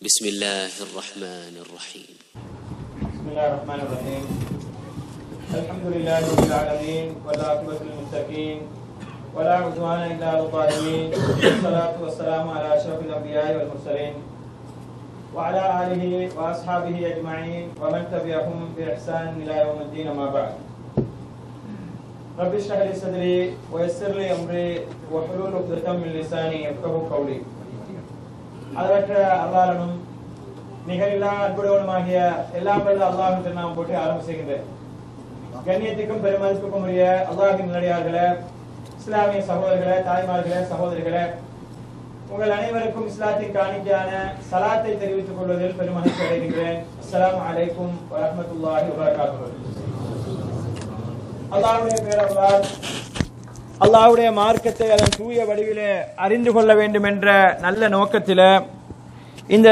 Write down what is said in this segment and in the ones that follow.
بسم الله الرحمن الرحيم بسم الله الرحمن الرحيم الحمد لله رب العالمين والعاقبة للمتقين ولا عدوان إلا على الظالمين والصلاة والسلام على أشرف الأنبياء والمرسلين وعلى آله وأصحابه أجمعين ومن تبعهم بإحسان إلى يوم الدين ما بعد رب اشرح لي صدري ويسر لي أمري واحلل عقدة من لساني يفقهوا قولي அதற்ற அல்லாரனும் நிகரில்லா அன்புடையவனுமாகிய எல்லாம் வல்ல அல்லாஹ் நாம் போட்டு ஆரம்பம் செய்கின்றேன் கண்ணியத்துக்கும் பெருமதிப்புக்கும் உரிய அல்லாஹின் நிலையார்களே இஸ்லாமிய சகோதரர்களே தாய்மார்களே சகோதரிகளே உங்கள் அனைவருக்கும் இஸ்லாத்தின் காணிக்கையான சலாத்தை தெரிவித்துக் கொள்வதில் பெருமகிழ்ச்சி அடைகின்றேன் அஸ்ஸலாமு அலைக்கும் வரஹ்மத்துல்லாஹி வபரகாத்துஹு அல்லாஹ்வுடைய பேரர்களால் அல்லாஹ்வுடைய மார்க்கத்தை அதன் தூய வடிவிலே அறிந்து கொள்ள வேண்டும் என்ற நல்ல நோக்கத்தில் இந்த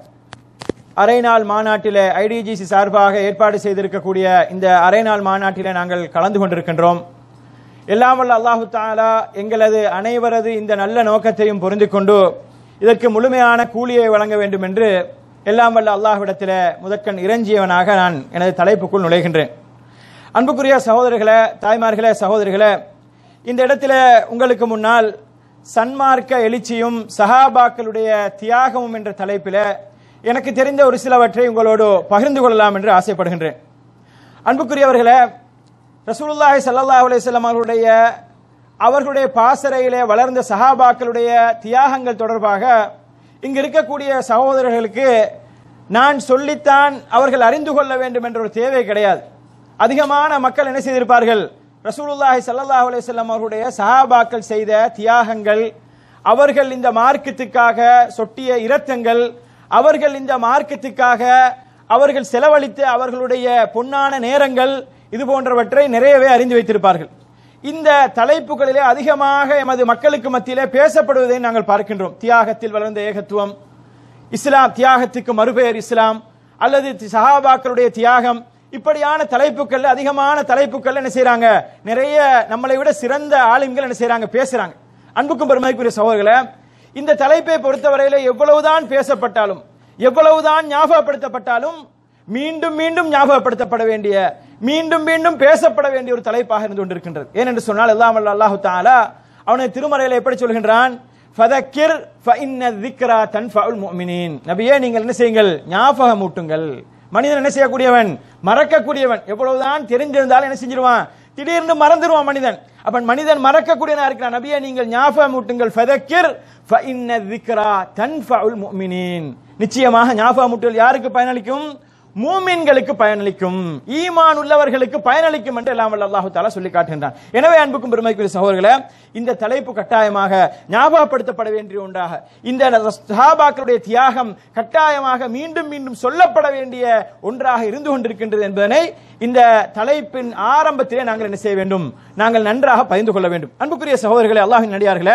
அரை நாள் மாநாட்டில் ஐடிஜிசி சார்பாக ஏற்பாடு செய்திருக்கக்கூடிய இந்த அரை நாள் மாநாட்டில் நாங்கள் கலந்து கொண்டிருக்கின்றோம் எல்லாம் வல்ல அல்லாஹு தாலா எங்களது அனைவரது இந்த நல்ல நோக்கத்தையும் பொருந்தி கொண்டு இதற்கு முழுமையான கூலியை வழங்க வேண்டும் என்று எல்லாம் வல்ல அல்லாஹ்விடத்தில் முதற்கண் இறைஞ்சியவனாக நான் எனது தலைப்புக்குள் நுழைகின்றேன் அன்புக்குரிய சகோதரர்களே தாய்மார்களே சகோதரிகளே இந்த இடத்துல உங்களுக்கு முன்னால் சன்மார்க்க எழுச்சியும் சஹாபாக்களுடைய தியாகமும் என்ற தலைப்பில் எனக்கு தெரிந்த ஒரு சிலவற்றை உங்களோடு பகிர்ந்து கொள்ளலாம் என்று ஆசைப்படுகின்றேன் அன்புக்குரியவர்களே ரசூலுல்லாஹி ஸல்லல்லாஹு அலைஹி வஸல்லம் அவர்களுடைய அவர்களுடைய பாசறையிலே வளர்ந்த சஹாபாக்களுடைய தியாகங்கள் தொடர்பாக இங்கு இருக்கக்கூடிய சகோதரர்களுக்கு நான் சொல்லித்தான் அவர்கள் அறிந்து கொள்ள வேண்டும் என்ற ஒரு தேவை கிடையாது அதிகமான மக்கள் என்ன செய்திருப்பார்கள் ரசூலுல்லாஹி ஸல்லல்லாஹு அலைஹி வஸல்லம் அவர்களுடைய சஹாபாக்கள் செய்த தியாகங்கள் அவர்கள் இந்த மார்க்கத்துக்காக சொட்டிய இரத்தங்கள் அவர்கள் இந்த மார்க்கத்துக்காக அவர்கள் செலவழித்த அவர்களுடைய பொன்னான நேரங்கள் இது போன்றவற்றை நிறையவே அறிந்து வைத்திருப்பார்கள் இந்த தலைப்புகளிலே அதிகமாக எமது மக்களுக்கு மத்தியிலே பேசப்படுவதை நாங்கள் பார்க்கின்றோம் தியாகத்தில் வளர்ந்த ஏகத்துவம் இஸ்லாம் தியாகத்துக்கு மறுபெயர் இஸ்லாம் அல்லது சஹாபாக்களுடைய தியாகம் இப்படியான தலைப்புகள் அதிகமான தலைப்புகள் என்ன செய்யறாங்க நிறைய நம்மளை விட சிறந்த ஆளுங்கள் என்ன செய்யறாங்க பேசுறாங்க அன்புக்கும் பெருமைக்குரிய சகோதரர்களே இந்த தலைப்பை பொறுத்தவரையில எவ்வளவுதான் பேசப்பட்டாலும் எவ்வளவுதான் ஞாபகப்படுத்தப்பட்டாலும் மீண்டும் மீண்டும் ஞாபகப்படுத்தப்பட வேண்டிய மீண்டும் மீண்டும் பேசப்பட வேண்டிய ஒரு தலைப்பாக இருந்து கொண்டிருக்கின்றது ஏனென்று சொன்னால் எல்லாம் வல்ல அல்லாஹு தாலா அவனை திருமறையில எப்படி சொல்கின்றான் ஃபதக்கிர் ஃபஇன்ன திக்ரா தன்ஃபஉல் முஃமினீன் நபியே நீங்கள் என்ன செய்யுங்கள் ஞாபகமூட்டுங்கள் மனிதன் என்ன செய்யக்கூடியவன் மறக்கக்கூடியவன் எவ்வளவுதான் தெரிஞ்சிருந்தாலும் என்ன செஞ்சிருவான் திடீர்னு மறந்துடுவான் மனிதன் அப்ப மனிதன் மறக்கக்கூடியவனா இருக்கிறான் நபியே நீங்கள் ஞாபகமூட்டுங்கள் ஃபதக்கிர் ஃபஇன்ன திக்ரா தன்ஃபஉல் முஃமினீன் நிச்சயமாக ஞாபகமூட்டல் யாருக்கு பயனளிக்கும் மூமின்களுக்கு பயனளிக்கும் ஈமான் உள்ளவர்களுக்கு பயனளிக்கும் என்று எல்லாம் வல்ல அல்லாஹு தாலா சொல்லி காட்டுகின்றான் எனவே அன்புக்கும் பெருமைக்குரிய சகோதரர்களே இந்த தலைப்பு கட்டாயமாக ஞாபகப்படுத்தப்பட வேண்டிய ஒன்றாக இந்த சஹாபாக்களுடைய தியாகம் கட்டாயமாக மீண்டும் மீண்டும் சொல்லப்பட வேண்டிய ஒன்றாக இருந்து கொண்டிருக்கின்றது என்பதனை இந்த தலைப்பின் ஆரம்பத்திலே நாங்கள் என்ன செய்ய வேண்டும் நாங்கள் நன்றாக பகிர்ந்து கொள்ள வேண்டும் அன்புக்குரிய சகோதரர்களே அல்லாஹின் நடிகார்களே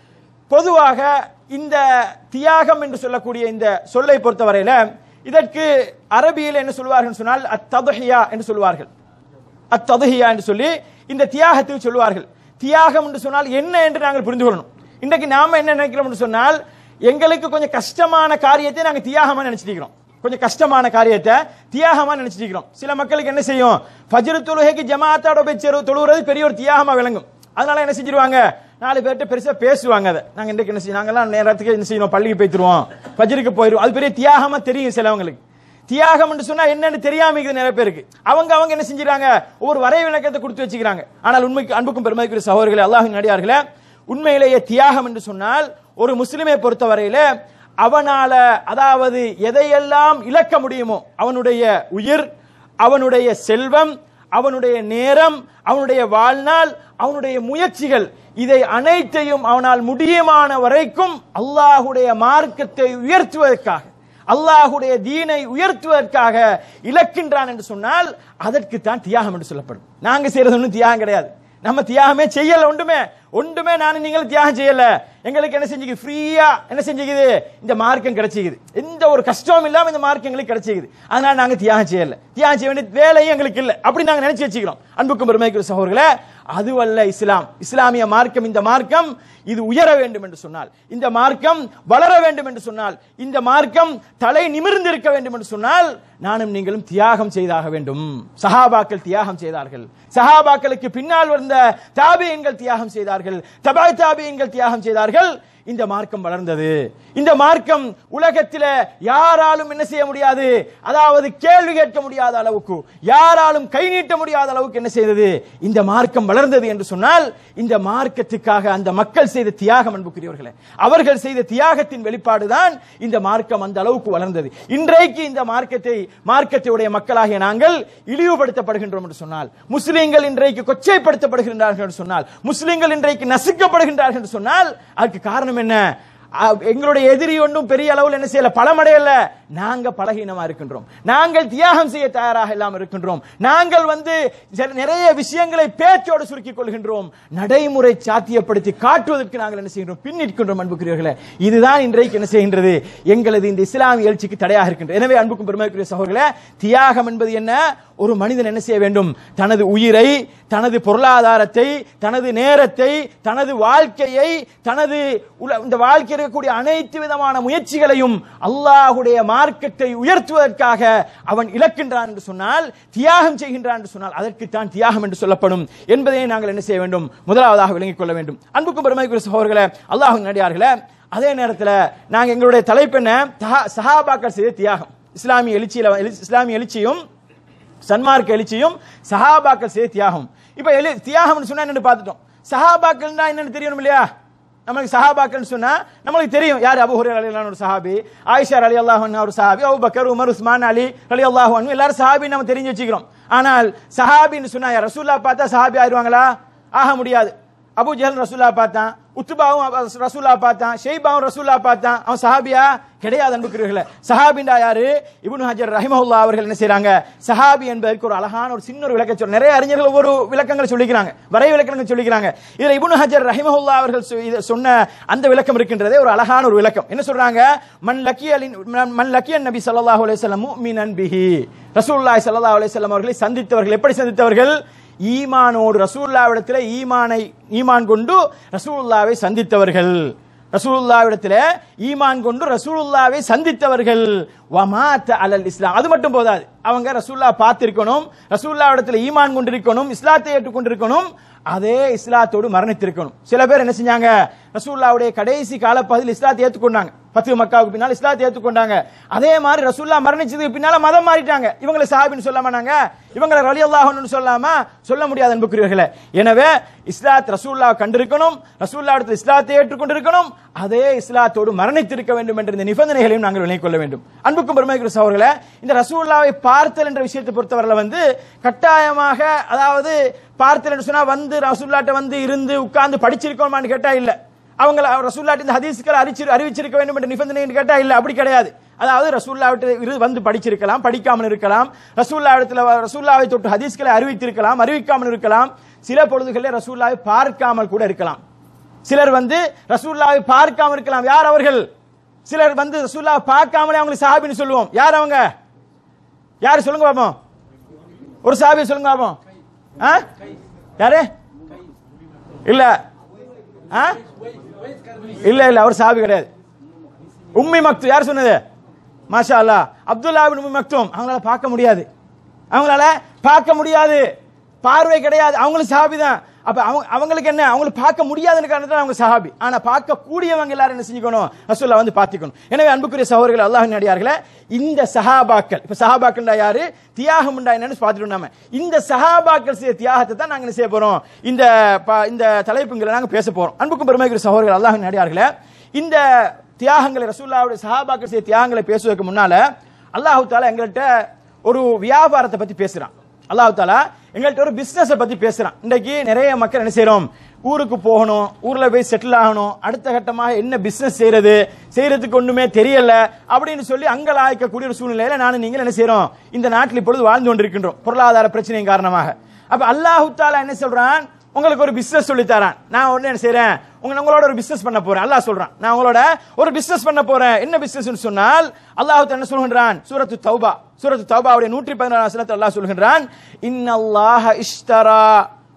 பொதுவாக இந்த தியாகம் என்று சொல்லக்கூடிய இந்த சொல்லை பொறுத்தவரையில இதற்கு அரபியில் என்ன சொல்வார்கள் சொன்னால் அத்ததுஹியா என்று சொல்வார்கள் அத்ததுஹியா என்று சொல்லி இந்த தியாகத்தில் சொல்வார்கள் தியாகம் என்று சொன்னால் என்ன என்று நாங்கள் புரிந்து கொள்ளணும் இன்றைக்கு நாம என்ன நினைக்கிறோம் என்று சொன்னால் எங்களுக்கு கொஞ்சம் கஷ்டமான காரியத்தை நாங்கள் தியாகமா நினைச்சிருக்கிறோம் கொஞ்சம் கஷ்டமான காரியத்தை தியாகமா நினைச்சிருக்கிறோம் சில மக்களுக்கு என்ன செய்யும் ஃபஜ்ரு தொழுகைக்கு ஜமாத்தோட போய் செரு தொழுகிறது பெரிய ஒரு தியாகமா விளங்கும் அதனால என்ன செஞ்சிருவாங்க நாலு பேர்கிட்ட பெருசா பேசுவாங்க அதை நாங்க இன்றைக்கு என்ன செய்யும் நாங்கெல்லாம் நேரத்துக்கு என்ன செய்யணும் பள்ளிக்கு போய்த்துருவோம் ஃபஜ்ருக்கு போயிடுவோம் அது பெரிய தியாகமா தெரியும் சிலவங்களுக்கு தியாகம் என்று சொன்னா என்னன்னு தெரியாம இருக்குது நிறைய பேருக்கு அவங்க அவங்க என்ன செஞ்சிருக்காங்க ஒவ்வொரு வரை விளக்கத்தை கொடுத்து வச்சுக்கிறாங்க ஆனால் உண்மைக்கு அன்புக்கும் பெருமைக்குரிய சகோதரர்களே அல்லாஹின் நடிகார்களே உண்மையிலேயே தியாகம் என்று சொன்னால் ஒரு முஸ்லிமை பொறுத்தவரையில அவனால அதாவது எதையெல்லாம் இழக்க முடியுமோ அவனுடைய உயிர் அவனுடைய செல்வம் அவனுடைய நேரம் அவனுடைய வாழ்நாள் அவனுடைய முயற்சிகள் இதை அனைத்தையும் அவனால் முடியுமான வரைக்கும் அல்லாஹுடைய மார்க்கத்தை உயர்த்துவதற்காக அல்லாஹுடைய தீனை உயர்த்துவதற்காக இழக்கின்றான் என்று சொன்னால் அதற்கு தான் தியாகம் என்று சொல்லப்படும் நாங்க செய்யறது ஒன்றும் தியாகம் கிடையாது நம்ம தியாகமே செய்யல ஒன்றுமே ஒன்றுமே நானும் நீங்களும் தியாகம் செய்யல எங்களுக்கு என்ன செஞ்சுக்குது ஃப்ரீயா என்ன செஞ்சுக்குது இந்த மார்க்கம் கிடைச்சிக்குது எந்த ஒரு கஷ்டமும் இல்லாம இந்த மார்க்கம் எங்களுக்கு கிடைச்சிக்குது அதனால நாங்க தியாகம் செய்யல தியாகம் செய்ய வேண்டிய வேலையும் எங்களுக்கு இல்லை அப்படி நாங்க நினைச்சு வச்சுக்கிறோம் அன்புக்கும் பெருமைக்குரிய சகோதரர்களே அதுவல்ல இஸ்லாம் இஸ்லாமிய மார்க்கம் இந்த மார்க்கம் இது உயர வேண்டும் என்று சொன்னால் இந்த மார்க்கம் வளர வேண்டும் என்று சொன்னால் இந்த மார்க்கம் தலை நிமிர்ந்திருக்க வேண்டும் என்று சொன்னால் நானும் நீங்களும் தியாகம் செய்தாக வேண்டும் சஹாபாக்கள் தியாகம் செய்தார்கள் சஹாபாக்களுக்கு பின்னால் வந்த தாபியன்கள் தியாகம் செய்தார்கள் தபாய் தாபியன்கள் தியாகம் செய்தார்கள் இந்த மார்க்கம் வளர்ந்தது இந்த மார்க்கம் உலகத்தில யாராலும் என்ன செய்ய முடியாது அதாவது கேள்வி கேட்க முடியாத அளவுக்கு யாராலும் கை நீட்ட முடியாத அளவுக்கு என்ன செய்தது இந்த மார்க்கம் வளர்ந்தது என்று சொன்னால் இந்த மார்க்கத்துக்காக அந்த மக்கள் செய்த தியாகம் அன்புக்குரியவர்களே அவர்கள் செய்த தியாகத்தின் வெளிப்பாடுதான் இந்த மார்க்கம் அந்த அளவுக்கு வளர்ந்தது இன்றைக்கு இந்த மார்க்கத்தை மார்க்கத்தையுடைய மக்களாகிய நாங்கள் இழிவுபடுத்தப்படுகின்றோம் என்று சொன்னால் முஸ்லிம்கள் இன்றைக்கு கொச்சைப்படுத்தப்படுகின்றார்கள் என்று சொன்னால் முஸ்லிம்கள் இன்றைக்கு நசுக்கப்படுகின்றார்கள் என்று சொன்னால் அதுக்கு காரணம் என்ன அ- எங்களுடைய எதிரி ஒன்றும் பெரிய அளவில் என்ன செய்யல பலமடையல நாங்க பலகீனமா இருக்கின்றோம் நாங்கள் தியாகம் செய்ய தயாராக இல்லாமல் இருக்கின்றோம் நாங்கள் வந்து சில- நிறைய விஷயங்களை பேச்சோடு சுருக்கிக் கொள்கின்றோம் நடைமுறை சாத்தியப்படுத்தி காட்டுவதற்கு நாங்கள் என்ன செய்கின்றோம் பின்னிற்கின்றோம் அன்புக்குரியவர்களே இதுதான் இன்றைக்கு என்ன செய்கின்றது எங்களது இந்த இஸ்லாமிய எழுச்சிக்கு தடையாக இருக்கின்றது எனவே அன்புக்கும் பெருமைக்குரிய சகோதரர்களே தியாகம் என்பது என்ன ஒரு மனிதன் என்ன செய்ய வேண்டும் தனது உயிரை தனது பொருளாதாரத்தை தனது நேரத்தை தனது வாழ்க்கையை தனது உல- இந்த வாழ்க்கையில் இருக்கக்கூடிய அனைத்து விதமான முயற்சிகளையும் அல்லாஹுடைய மார்க்கத்தை உயர்த்துவதற்காக அவன் இழக்கின்றான் என்று சொன்னால் தியாகம் செய்கின்றான் என்று சொன்னால் அதற்குத்தான் தியாகம் என்று சொல்லப்படும் என்பதை நாங்கள் என்ன செய்ய வேண்டும் முதலாவதாக விளங்கிக் கொள்ள வேண்டும் அன்புக்கும் பெருமைக்குரிய சகோதரர்களே அல்லாஹ் நடிகார்களே அதே நேரத்தில் நாங்கள் எங்களுடைய தலைப்பு என்ன தஹா- சஹாபாக்கள் செய்த தியாகம் இஸ்லாமிய எழுச்சியில எழு- இஸ்லாமிய எழுச்சியும் சன்மார்க்க எழுச்சியும் சஹாபாக்கள் செய்த தியாகம் இப்ப எழு தியாகம்னு சொன்னா என்னன்னு பார்த்துட்டோம் சஹாபாக்கள்னா என்னன்னு தெரியணும் இல்லையா நம்மளுக்கு சஹாபாக்கள்னு சொன்னா நம்மளுக்கு தெரியும் யார் அபு ஹுரேரா ரலியல்லாஹு அன்ஹு ஒரு சஹாபி ஆயிஷா ரலியல்லாஹு அன்ஹா ஒரு சஹாபி Abu Bakr Umar Usman Ali ரலியல்லாஹு அன்ஹு எல்லாரும் சஹாபி நம்ம தெரிஞ்சு வச்சுக்கிறோம் ஆனால் சஹாபின்னு சொன்னா யார் ரசூல்லா பார்த்தா சஹாபி ஆயிருவாங்களா ஆக முடியாது அபு ஜஹல் ரசூல்லா பார்த்தான் உத்துபாவும் அப- ரசூல்லா பார்த்தான் ஷெய்பாவும் ரசூல்லா பார்த்தான் அவன் சஹாபியா கிடையாது அன்புக்குரியவர்களே சஹாபிண்டா யாரு இப்னு ஹஜர் ரஹிமஹுல்லா அவர்கள் என்ன செய்றாங்க சஹாபி என்பதற்கு ஒரு அழகான ஒரு சின்ன ஒரு விளக்கம் சொல்ல நிறைய அறிஞர்கள் ஒவ்வொரு விளக்கங்களை சொல்லிக்கிறாங்க வரை விளக்கங்கள் சொல்லிக்கிறாங்க இதுல இப்னு ஹஜர் ரஹிமஹுல்லா அவர்கள் சொ- இத சொன்ன அந்த விளக்கம் இருக்கின்றதே ஒரு அழகான ஒரு விளக்கம் என்ன சொல்றாங்க மன் லக்கியலின் மன் லக்கியன் நபி ஸல்லல்லாஹு அலைஹி வஸல்லம் முஃமினன் பிஹி ரசூலுல்லாஹி ஸல்லல்லாஹு அலைஹி வஸல்லம் அவர்களை சந்தித்தவர்கள் எப்படி சந்தித்தவர்கள் ஈமானோடு ரசூலுல்லாவிடத்தில் ஈமானை ஈமான் கொண்டு ரசூலுல்லாவை சந்தித்தவர்கள் ரசூலுல்லாவிடத்தில் ஈமான் கொண்டு ரசூலுல்லாவை சந்தித்தவர்கள் வமாத்த அலல் இஸ்லாம் அது மட்டும் போதாது அவங்க ரசூல்லா பார்த்திருக்கணும் ரசூலுல்லாவிடத்தில் ஈமான் கொண்டிருக்கணும் இஸ்லாத்தை ஏற்றுக்கொண்டிருக்கணும் அதே இஸ்லாத்தோடு மரணித்திருக்கணும் சில பேர் என்ன செஞ்சாங்க ரசூல்லாவுடைய கடைசி காலப்பகுதியில் இஸ்லாத்தை ஏற்றுக்கொண்டாங்க பத்து மக்காவுக்கு பின்னால் இஸ்லாத்தை ஏற்றுக்கொண்டாங்க அதே மாதிரி ரசூல்லா மரணிச்சதுக்கு பின்னால மதம் மாறிட்டாங்க இவங்களை சஹாபின்னு சொல்லாம நாங்க இவங்களை ரலி அல்லாஹ்னு சொல்லாம சொல்ல முடியாது அன்புக்குரியவர்களே எனவே இஸ்லாத் ரசூல்லா கண்டிருக்கணும் ரசூல்லாவிடத்தில் இஸ்லாத்தை ஏற்றுக்கொண்டிருக்கணும் அதே இஸ்லாத்தோடு மரணித்திருக்க வேண்டும் என்ற இந்த நிபந்தனைகளையும் நாங்கள் விளங்கிக் கொள்ள வேண்டும் அன்புக்கும் பெருமைக்குரிய சகோதரர்களே இந்த ரசூல்லாவை பார்த்தல் என்ற விஷயத்தை பொறுத்தவரையில வந்து கட்டாயமாக அதாவது பார்த்தல் என்று சொன்னா வந்து ரசூல்லாட்ட வந்து இருந்து உட்கார்ந்து படிச்சிருக்கோமான்னு கேட்டா இல்ல அவங்கள ரசூல்லாட்டி இந்த ஹதீஸ்களை அறிச்சு அறிவிச்சிருக்க வேண்டும் என்ற நிபந்தனை கேட்டா இல்ல அப்படி கிடையாது அதாவது ரசூல்லாவிட்டு இரு வந்து படிச்சிருக்கலாம் படிக்காமல் இருக்கலாம் ரசூல்லாவிடத்தில் ரசூல்லாவை தொட்டு ஹதீஸ்களை அறிவித்திருக்கலாம் அறிவிக்காமல் இருக்கலாம் சில பொழுதுகளில் ரசூல்லாவை பார்க்காமல் கூட இருக்கலாம் சிலர் வந்து ரசூல்லாவை பார்க்காமல் இருக்கலாம் யார் அவர்கள் சிலர் வந்து ரசூல்லாவை பார்க்காமலே அவங்களுக்கு சஹாபின்னு சொல்லுவோம் யார் அவங்க யார் சொல்லுங்க பாப்போம் ஒரு சாபி சொல்லுங்க பாப்போம் ஆ? யாரு இல்ல ஆ? இல்ல இல்ல அவர் சாபி கிடையாது உம்மி மக்து யார் சொன்னது மாஷா அல்லா அப்துல்லா பின் உம்மி மக்தும் அவங்களால பார்க்க முடியாது அவங்களால பார்க்க முடியாது பார்வை கிடையாது அவங்களும் சஹாபி தான் அப்ப அவங்க அவங்களுக்கு என்ன அவங்களுக்கு பார்க்க முடியாதுன்னு காரணத்தால அவங்க சஹாபி ஆனா பார்க்க கூடியவங்க எல்லாரும் என்ன செஞ்சுக்கணும் ரசூல்லா வந்து பார்த்துக்கணும் எனவே அன்புக்குரிய சகோதரர்கள் அல்லாஹ் அடியார்களே இந்த சஹாபாக்கள் இப்ப சஹாபாக்கள்டா யாரு தியாகம் என்னன்னு பார்த்துட்டு நாம இந்த சஹாபாக்கள் செய்த தியாகத்தை தான் நாங்க என்ன செய்ய போறோம் இந்த ப- இந்த தலைப்புங்களை நாங்க பேச போறோம் அன்புக்கும் பெருமைக்குரிய சகோதரர்கள் அல்லாஹ் அடியார்களே இந்த தியாகங்களை ரசூல்லாவுடைய சஹாபாக்கள் செய்த தியாகங்களை பேசுவதற்கு முன்னால அல்லாஹு தாலா எங்கள்கிட்ட ஒரு வியாபாரத்தை பத்தி பேசுறான் அல்லாஹ் தாலா எங்கள்கிட்ட ஒரு பிசினஸை பத்தி பேசுறான் இன்றைக்கு நிறைய மக்கள் என்ன செய்றோம் ஊருக்கு போகணும் ஊர்ல போய் செட்டில் ஆகணும் அடுத்த கட்டமாக என்ன பிசினஸ் செய்யறது செய்யறதுக்கு ஒண்ணுமே தெரியல அப்படின்னு சொல்லி அங்கலாய்க்கக்கூடிய ஒரு சூழ்நிலையில நானும் நீங்கள் என்ன செய்றோம் இந்த நாட்டில் இப்பொழுது வாழ்ந்து கொண்டிருக்கின்றோம் பொருளாதார பிரச்சனையின் காரணமாக அப்ப அல்லாஹு தாலா என்ன சொல்றான் உங்களுக்கு ஒரு பிசினஸ் சொல்லி தரான் நான் உடனே என்ன செய்றேன் உங்க உங்களோட ஒரு பிசினஸ் பண்ண போறேன் அல்லாஹ் சொல்றான் நான் உங்களோட ஒரு பிசினஸ் பண்ண போறேன் என்ன பிசினஸ் சொன்னால் அல்லாஹ் என்ன சொல்கின்றான் சூரத்து தௌபா சூரத்து தௌபாவுடைய நூற்றி பதினாறு வசனத்தில் அல்லாஹ் சொல்கின்றான் இன்னல்லாஹ இஷ்தரா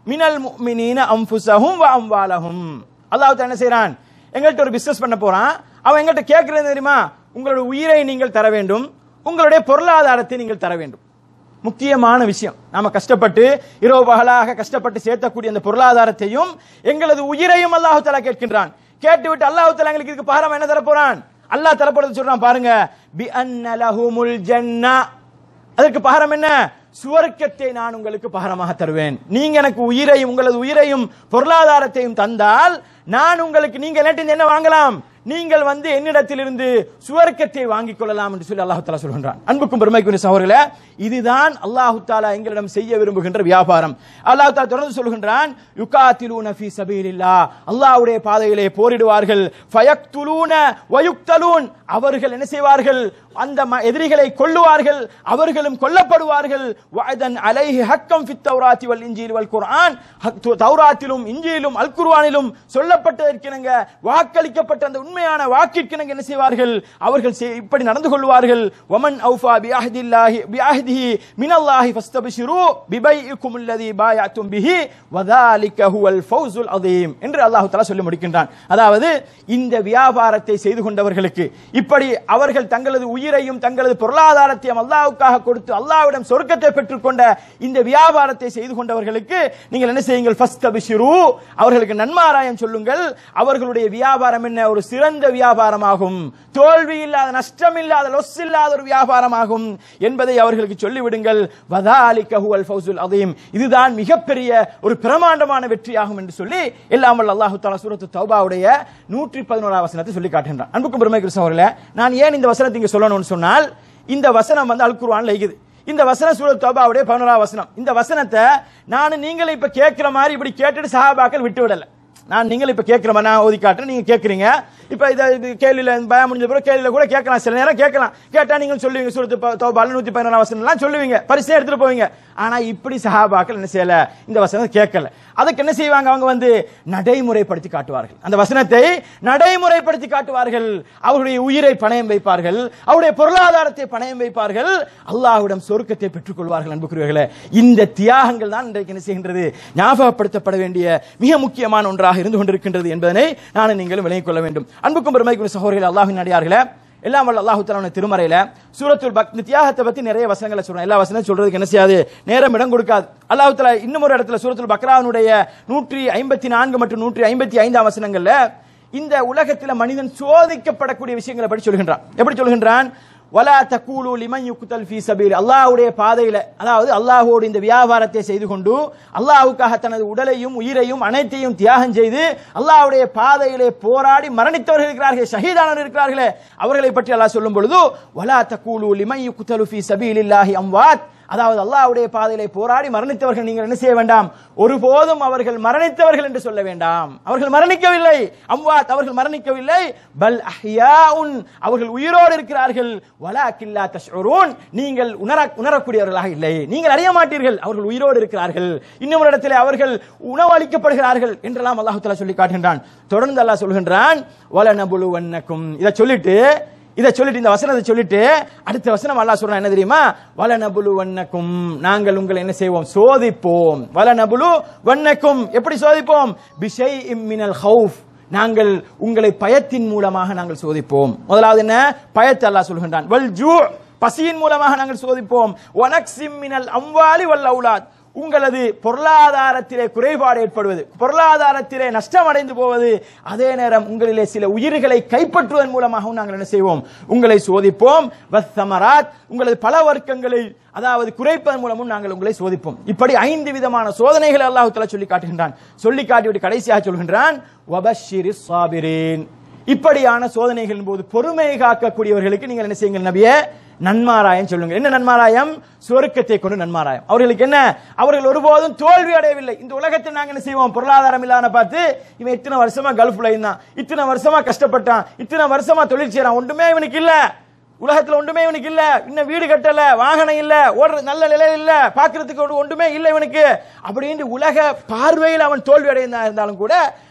மினல் முஃமினீன அன்ஃபுஸஹும் வ அம்வாலஹும் அல்லாஹ் தஆலா என்ன செய்றான் எங்கள்கிட்ட ஒரு பிசினஸ் பண்ண போறான் அவன் எங்கள்கிட்ட கேட்கறது தெரியுமா உங்களுடைய உயிரை நீங்கள் தர வேண்டும் உங்களுடைய பொருளாதாரத்தை நீங்கள் தர வேண்டும் முக்கியமான விஷயம் நாம கஷ்டப்பட்டு இரவு பகலாக கஷ்டப்பட்டு சேர்த்தக்கூடிய அந்த பொருளாதாரத்தையும் எங்களது உயிரையும் அல்லாஹு தஆலா கேட்கின்றான் கேட்டுவிட்டு அல்லாஹு தஆலா எங்களுக்கு இதுக்கு பகரம் என்ன தர போறான் அல்லாஹ் தரப்படுறது சொல்றான் பாருங்க பி அன்ன லஹுமுல் ஜன்னா அதற்கு பகரம் என்ன சுவர்க்கத்தை நான் உங்களுக்கு பகரமாக தருவேன் நீங்க எனக்கு உயிரையும் உங்களது உயிரையும் பொருளாதாரத்தையும் தந்தால் நான் உங்களுக்கு நீங்க என்னட்டு என்ன வாங்கலாம் நீங்கள் வந்து என்னிடத்திலிருந்து சுவர்க்கத்தை வாங்கிக் கொள்ளலாம் என்று சொல்லி அல்லாஹு தாலா சொல்கின்றான் அன்புக்கும் பெருமைக்குரிய சகோதரர்களே இதுதான் அல்லாஹு தாலா எங்களிடம் செய்ய விரும்புகின்ற வியாபாரம் அல்லாஹு தாலா தொடர்ந்து சொல்கின்றான் யுகாத்திலூன ஃபீ சபீலில்லா அல்லாஹ்வுடைய பாதையிலே போரிடுவார்கள் ஃபயக்துலூன வயுக்தலூன் அவர்கள் என்ன செய்வார்கள் அந்த ம- எதிரிகளை கொல்லுவார்கள் அவர்களும் கொல்லப்படுவார்கள் வஅதன் அலைஹி ஹக்கம் ஃபித் தௌராத்தி வல் இன்ஜீல் வல் குர்ஆன் ஹக் து- தௌராத்திலும் இன்ஜீலும் அல் குர்ஆனிலும் சொல்லப்பட்டதற்கிணங்க வாக்களிக்கப்பட்ட அந்த உண்மையான வாக்கிற்கிணங்க என்ன செய்வார்கள் அவர்கள் செய்- இப்படி நடந்து கொள்வார்கள் வமன் அவுஃபா பிஅஹ்தில்லாஹி பிஅஹ்திஹி மினல்லாஹி ஃபஸ்தபிஷிரு பிபைஇக்கும் அல்லதி பாயஅத்தும் பிஹி வதாலிக ஹுவல் ஃபௌசுல் அதீம் என்று அல்லாஹ் தஆலா சொல்லி முடிக்கின்றான் அதாவது இந்த வியாபாரத்தை செய்து கொண்டவர்களுக்கு இப்படி அவர்கள் தங்களது உயிரையும் தங்களது பொருளாதாரத்தையும் அல்லாஹ்வுக்காக கொடுத்து அல்லாஹ்விடம் சொர்க்கத்தை பெற்றுக்கொண்ட இந்த வியாபாரத்தை செய்து கொண்டவர்களுக்கு நீங்கள் என்ன செய்யுங்கள் ஃபஸ்ட் அபிஷிரு அவர்களுக்கு நன்மாராயம் சொல்லுங்கள் அவர்களுடைய வியாபாரம் என்ன ஒரு சிறந்த வியாபாரமாகும் தோல்வி இல்லாத நஷ்டம் இல்லாத லொஸ் இல்லாத ஒரு வியாபாரமாகும் என்பதை அவர்களுக்கு சொல்லிவிடுங்கள் வதாலிக ஹுவல் ஃபௌசுல் அதீம் இதுதான் மிகப்பெரிய ஒரு பிரமாண்டமான வெற்றியாகும் என்று சொல்லி எல்லாம் வல்ல அல்லாஹ் தஆலா சூரத்து தௌபாவுடைய நூற்றி பதினோராம் வசனத்தை சொல்லி காட்டுகின்றான் அன்புக்கும் பெருமை அவர்களே நான் ஏன் இந்த வசனத்தை இங்க சொல்லணும்னு சொன்னால் இந்த வசனம் வந்து அல் குர்ஆன்ல இருக்குது இந்த வசனம் சூரத் தௌபாவுடைய பதினோராம் வசனம் இந்த வசனத்தை நான் நீங்களும் இப்ப கேட்கிற மாதிரி இப்படி கேட்டுட்டு சஹாபாக்கள் விட்டு விடல நான் நீங்கள் இப்ப கேட்கிற மாதிரி நான் ஓதி காட்டுறேன் நீங்க கேட்கறீங்க இப்ப இத இது கேள்வியில பயம் முடிஞ்ச பிறகு கேள்வியில கூட கேட்கலாம் சில நேரம் கேட்கலாம் கேட்டா நீங்கள் சொல்லுவீங்க சூரத்து ப- தௌபால நூத்தி பதினோராம் வசனம் எல்லாம் சொல்லுவீங்க பரிசே எடுத்துட்டு போவீங்க ஆனா இப்படி சஹாபாக்கள் என்ன செய்யல இந்த வசனத்தை கேட்கல அதுக்கு என்ன செய்வாங்க அவங்க வந்து நடைமுறைப்படுத்தி காட்டுவார்கள் அந்த வசனத்தை நடைமுறைப்படுத்தி காட்டுவார்கள் அவருடைய உயிரை பணயம் வைப்பார்கள் அவருடைய பொருளாதாரத்தை பணயம் வைப்பார்கள் அல்லாஹ்விடம் சொர்க்கத்தை பெற்றுக் கொள்வார்கள் அன்புக்குரியவர்களே இந்த தியாகங்கள் தான் இன்றைக்கு என்ன செய்கின்றது ஞாபகப்படுத்தப்பட வேண்டிய மிக முக்கியமான ஒன்றாக இருந்து கொண்டிருக்கின்றது என்பதனை நான் நீங்களும் விளங்கிக் கொள்ள வேண்டும் அன்புக்கும் பெருமைக்குரிய சகோதரர்கள் அல்லாஹின் அடியார்களே எல்லாம் வல்ல அல்லாஹு தஆலா திருமறையில சூரத்துல் பக் இந்த தியாகத்தை பத்தி நிறைய வசனங்களை சொல்றேன் எல்லா வசனம் சொல்றதுக்கு என்ன செய்யாது நேரம் இடம் கொடுக்காது அல்லாஹ் தஆலா இன்னும் ஒரு இடத்துல சூரத்துல் பக்ரானுடைய நூற்றி ஐம்பத்தி நான்கு மற்றும் நூற்றி ஐம்பத்தி ஐந்தாம் வசனங்கள்ல இந்த உலகத்தில் மனிதன் சோதிக்கப்படக்கூடிய விஷயங்களை பற்றி சொல்கின்றான் எப்படி சொல்கின்றான் வலா தக்கூலு லிமன் யுக்தல் ஃபீ சபீல் அல்லாஹ்வுடைய பாதையில அதாவது அல்லாஹ்வோடு இந்த வியாபாரத்தை செய்து கொண்டு அல்லாஹ்வுக்காக தனது உடலையும் உயிரையும் அனைத்தையும் தியாகம் செய்து அல்லாஹ்வுடைய பாதையிலே போராடி மரணித்தவர்கள் இருக்கிறார்கள் ஷஹீதானவர்கள் இருக்கிறார்களே அவர்களை பற்றி அல்லாஹ் சொல்லும் பொழுது வலா தக்கூலு லிமன் யுக்தலு ஃபீ சபீலில்லாஹி அம்வாத் அதாவது அல்லாஹ்வுடைய பாதையிலே போராடி மரணித்தவர்கள் நீங்கள் என்ன செய்ய வேண்டாம் ஒருபோதும் அவர்கள் மரணித்தவர்கள் என்று சொல்ல வேண்டாம் அவர்கள் மரணிக்கவில்லை அம்வாத் அவர்கள் மரணிக்கவில்லை பல் அஹ்யாஉன் அவர்கள் உயிரோடு இருக்கிறார்கள் வலாக்கில்லா தஷ்உரூன் நீங்கள் உணர உணரக்கூடியவர்களாக இல்லை நீங்கள் அறிய மாட்டீர்கள் அவர்கள் உயிரோடு இருக்கிறார்கள் இன்னும் ஒரு இடத்திலே அவர்கள் உணவளிக்கப்படுகிறார்கள் என்றெல்லாம் அல்லாஹ் தஆலா சொல்லி காட்டுகின்றான் தொடர்ந்து அல்லாஹ் சொல்கின்றான் வலனபுலுவன்னக்கும் இதை சொல்லிட்டு இதை சொல்லிட்டு இந்த வசனத்தை சொல்லிட்டு அடுத்த வசனம் அல்லாஹ் சொல்றான் என்ன தெரியுமா வலனபுலு வண்ணக்கும் நாங்கள் உங்களை என்ன செய்வோம் சோதிப்போம் வலனபுலு வண்ணக்கும் எப்படி சோதிப்போம் பிஷை இம்மினல் ஹவுஃப் நாங்கள் உங்களை பயத்தின் மூலமாக நாங்கள் சோதிப்போம் முதலாவது என்ன பயத்தை அல்லாஹ் சொல்கின்றான் வல் ஜூ பசியின் மூலமாக நாங்கள் சோதிப்போம் ஒனக்சிம் மினல் அம்வாலி வல் அவுலாத் உங்களது பொருளாதாரத்திலே குறைபாடு ஏற்படுவது பொருளாதாரத்திலே நஷ்டம் அடைந்து போவது அதே நேரம் உங்களிலே சில உயிர்களை கைப்பற்றுவதன் மூலமாகவும் நாங்கள் என்ன செய்வோம் உங்களை சோதிப்போம் வஸ்தமராத் உங்களது பல வர்க்கங்களை அதாவது குறைப்பதன் மூலமும் நாங்கள் உங்களை சோதிப்போம் இப்படி ஐந்து விதமான சோதனைகளை அல்லாஹ் தஆலா சொல்லி காட்டுகின்றான் சொல்லி காட்டிவிட்டு கடைசியாக சொல்கின்றான் வபஷிரி சாபிரீன் இப்படியான சோதனைகளின் போது பொறுமை காக்கக்கூடியவர்களுக்கு நீங்கள் என்ன செய்யுங்கள் நபியே நன்மாராயம் சொல்லுங்க என்ன நன்மாராயம் சுவர்க்கத்தை கொண்டு நன்மாராயம் அவர்களுக்கு என்ன அவர்கள் ஒருபோதும் தோல்வி அடையவில்லை இந்த உலகத்தில் நாங்க என்ன செய்வோம் பொருளாதாரம் இல்லாத பார்த்து இவன் இத்தனை வருஷமா கல்ஃப்ல இருந்தான் இத்தனை வருஷமா கஷ்டப்பட்டான் இத்தனை வருஷமா தொழில் செய்யறான் ஒன்றுமே இவனுக்கு இல்ல உலகத்துல ஒன்றுமே இவனுக்கு இல்ல இன்னும் வீடு கட்டல வாகனம் இல்ல ஓடுற நல்ல நிலையில இல்ல பாக்குறதுக்கு ஒரு ஒன்றுமே இல்ல இவனுக்கு அப்படின்னு உலக பார்வையில் அவன் தோல்வி அடைந்தா இருந்தாலும் கூட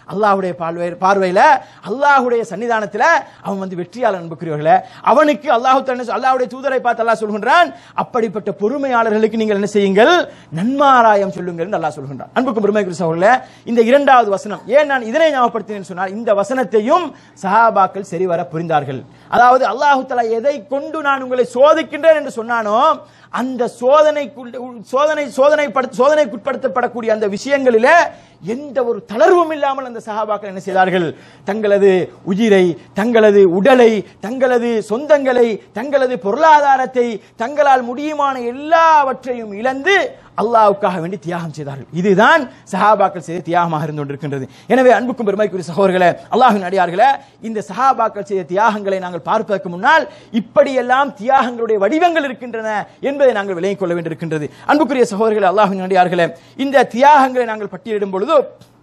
அல்லாஹ்வுடைய பார்வை பார்வையில அல்லாஹ்வுடைய சன்னிதானத்துல அவன் வந்து வெற்றியாளர் அன்புக்குரியவர்களே அவனுக்கு அல்லாஹ் அல்லாஹ்வுடைய தூதரை பார்த்து அல்லாஹ் சொல்கின்றான் அப்படிப்பட்ட பொறுமையாளர்களுக்கு நீங்கள் என்ன செய்யுங்கள் நன்மாராயம் சொல்லுங்கள் என்று அல்லாஹ் சொல்கின்றான் அன்புக்கு பெருமைக்குரிய சகோதரர்களே இந்த இரண்டாவது வசனம் ஏன் நான் இதனை ஞாபகப்படுத்தினேன் சொன்னால் இந்த வசனத்தையும் சஹாபாக்கள் சரிவர புரிந்தார்கள் அதாவது அல்லாஹு தஆலா எதை கொண்டு நான் உங்களை சோதிக்கின்றேன் என்று சொன்னானோ அந்த சோதனைக்குள் சோதனை சோதனை சோதனைக்குட்படுத்தப்படக்கூடிய அந்த விஷயங்களிலே எந்த ஒரு தளர்வும் இல்லாமல் அந்த சஹாபாக்கள் என்ன செய்தார்கள் தங்களது உயிரை தங்களது உடலை தங்களது சொந்தங்களை தங்களது பொருளாதாரத்தை தங்களால் முடியுமான எல்லாவற்றையும் இழந்து அல்லாஹ்வுக்காக வேண்டி தியாகம் செய்தார்கள் இதுதான் சஹாபாக்கள் செய்த தியாகமாக இருந்து கொண்டிருக்கின்றது எனவே அன்புக்கும் பெருமைக்குரிய சகோதரர்களே அல்லாஹ்வின் அடியார்களே இந்த சஹாபாக்கள் செய்த தியாகங்களை நாங்கள் பார்ப்பதற்கு முன்னால் இப்படியெல்லாம் தியாகங்களுடைய வடிவங்கள் இருக்கின்றன என்பதை நாங்கள் விளங்கிக் கொள்ள வேண்டியிருக்கின்றது அன்புக்குரிய சகோதரர்களே அல்லாஹ்வின் அடியார்களே இந்த தியாகங்களை நாங்கள் பட்டியலிடும் பொழுது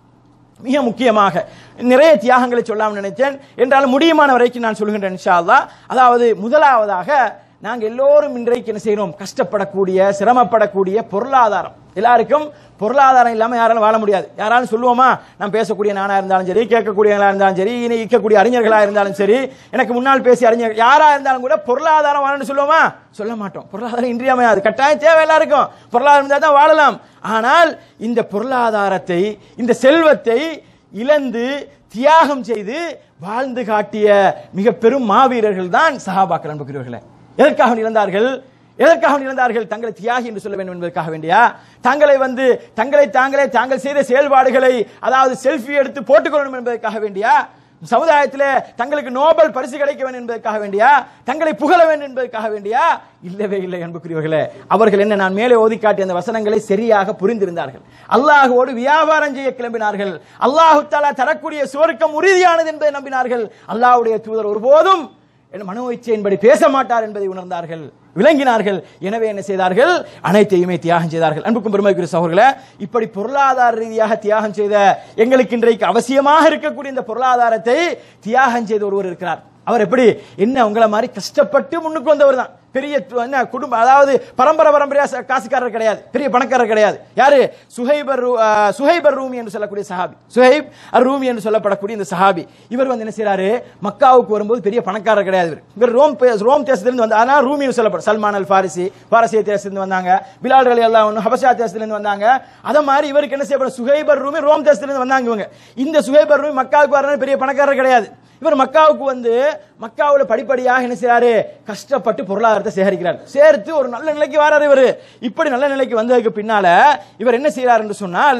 மிக முக்கியமாக நிறைய தியாகங்களை சொல்லாமல் நினைத்தேன் என்றாலும் முடியுமான வரைக்கும் நான் சொல்கின்றேன் இன்ஷா அல்லாஹ் அதாவது முதலாவதாக நாங்கள் எல்லோரும் இன்றைக்கு என்ன செய்யறோம் கஷ்டப்படக்கூடிய சிரமப்படக்கூடிய பொருளாதாரம் எல்லாருக்கும் பொருளாதாரம் இல்லாம யாராலும் வாழ முடியாது யாராலும் சொல்லுவோமா நான் பேசக்கூடிய நானா இருந்தாலும் சரி கேட்கக்கூடியவங்களா இருந்தாலும் சரி இனி இருக்கக்கூடிய அறிஞர்களா இருந்தாலும் சரி எனக்கு முன்னால் பேசிய அறிஞர் யாரா இருந்தாலும் கூட பொருளாதாரம் வாழணும்னு சொல்லுவோமா சொல்ல மாட்டோம் பொருளாதாரம் இன்றியமையாது கட்டாயம் தேவை எல்லாருக்கும் பொருளாதாரம் இருந்தால் தான் வாழலாம் ஆனால் இந்த பொருளாதாரத்தை இந்த செல்வத்தை இழந்து தியாகம் செய்து வாழ்ந்து காட்டிய மிக பெரும் மாவீரர்கள் தான் சஹாபாக்கள் அன்புக்குரியவர்களே எதற்காக இழந்தார்கள் எதற்காக இழந்தார்கள் தங்களை தியாகி என்று சொல்ல வேண்டும் என்பதற்காக வேண்டியா தங்களை வந்து தங்களை தாங்களே தாங்கள் செய்த செயல்பாடுகளை அதாவது செல்ஃபி எடுத்து போட்டுக்கொள்ளணும் என்பதற்காக வேண்டியா சமுதாயத்திலே தங்களுக்கு நோபல் பரிசு கிடைக்க வேண்டும் என்பதற்காக வேண்டியா தங்களை புகழ வேண்டும் என்பதற்காக வேண்டியா இல்லவே இல்லை அன்புக்குரியவர்களே அவர்கள் என்ன நான் மேலே ஓதி காட்டிய அந்த வசனங்களை சரியாக புரிந்திருந்தார்கள் அல்லாஹுவோடு வியாபாரம் செய்ய கிளம்பினார்கள் அல்லாஹு தாலா தரக்கூடிய சுவர்க்கம் உறுதியானது என்பதை நம்பினார்கள் அல்லாஹ்வுடைய தூதர் ஒருபோதும் என் மனோ இச்சையின்படி பேச மாட்டார் என்பதை உணர்ந்தார்கள் விளங்கினார்கள் எனவே என்ன செய்தார்கள் அனைத்தையுமே தியாகம் செய்தார்கள் அன்புக்கும் பெருமைக்குரிய சகோதரர்களே இப்படி பொருளாதார ரீதியாக தியாகம் செய்த எங்களுக்கு இன்றைக்கு அவசியமாக இருக்கக்கூடிய இந்த பொருளாதாரத்தை தியாகம் செய்த ஒருவர் இருக்கிறார் அவர் எப்படி என்ன உங்களை மாதிரி கஷ்டப்பட்டு முன்னுக்கு வந்தவர் தான் பெரிய து- என்ன குடும்பம் அதாவது பரம்பரை பரம்பரையா ச- காசுக்காரர் கிடையாது பெரிய பணக்காரர் கிடையாது யாரு சுஹைபர் ரூ- ஆ, சுஹைபர் ரூமி என்று சொல்லக்கூடிய சஹாபி சுஹைப் அர் ரூமி என்று சொல்லப்படக்கூடிய இந்த சஹாபி இவர் வந்து என்ன செய்றாரு மக்காவுக்கு வரும்போது பெரிய பணக்காரர் கிடையாது இவர் இவர் ரோம் பே- ரோம் தேசத்திலிருந்து வந்து ஆனால் ரூமின்னு சொல்லப்படும் சல்மான் அல் ஃபாரிசி பாரசீக தேசத்திலிருந்து வந்தாங்க பிலால்கள் எல்லாம் ஒன்று ஹபஷா தேசத்திலிருந்து வந்தாங்க அத மாதிரி இவருக்கு என்ன செய்யப்படும் சுஹைபர் ரூமி ரோம் தேசத்திலிருந்து வந்தாங்க இவங்க இந்த சுஹைபர் ரூமி மக்காவுக்கு வரணும் பெரிய பணக்காரர் கிடையாது இவர் மக்காவுக்கு வந்து மக்காவுல படிப்படியாக என்ன செய்றாரு கஷ்டப்பட்டு பொருளாதாரத்தை சேகரிக்கிறார் சேர்த்து ஒரு நல்ல நிலைக்கு வராரு இவர் இப்படி நல்ல நிலைக்கு வந்ததுக்கு பின்னால இவர் என்ன செய்றார் என்று சொன்னால்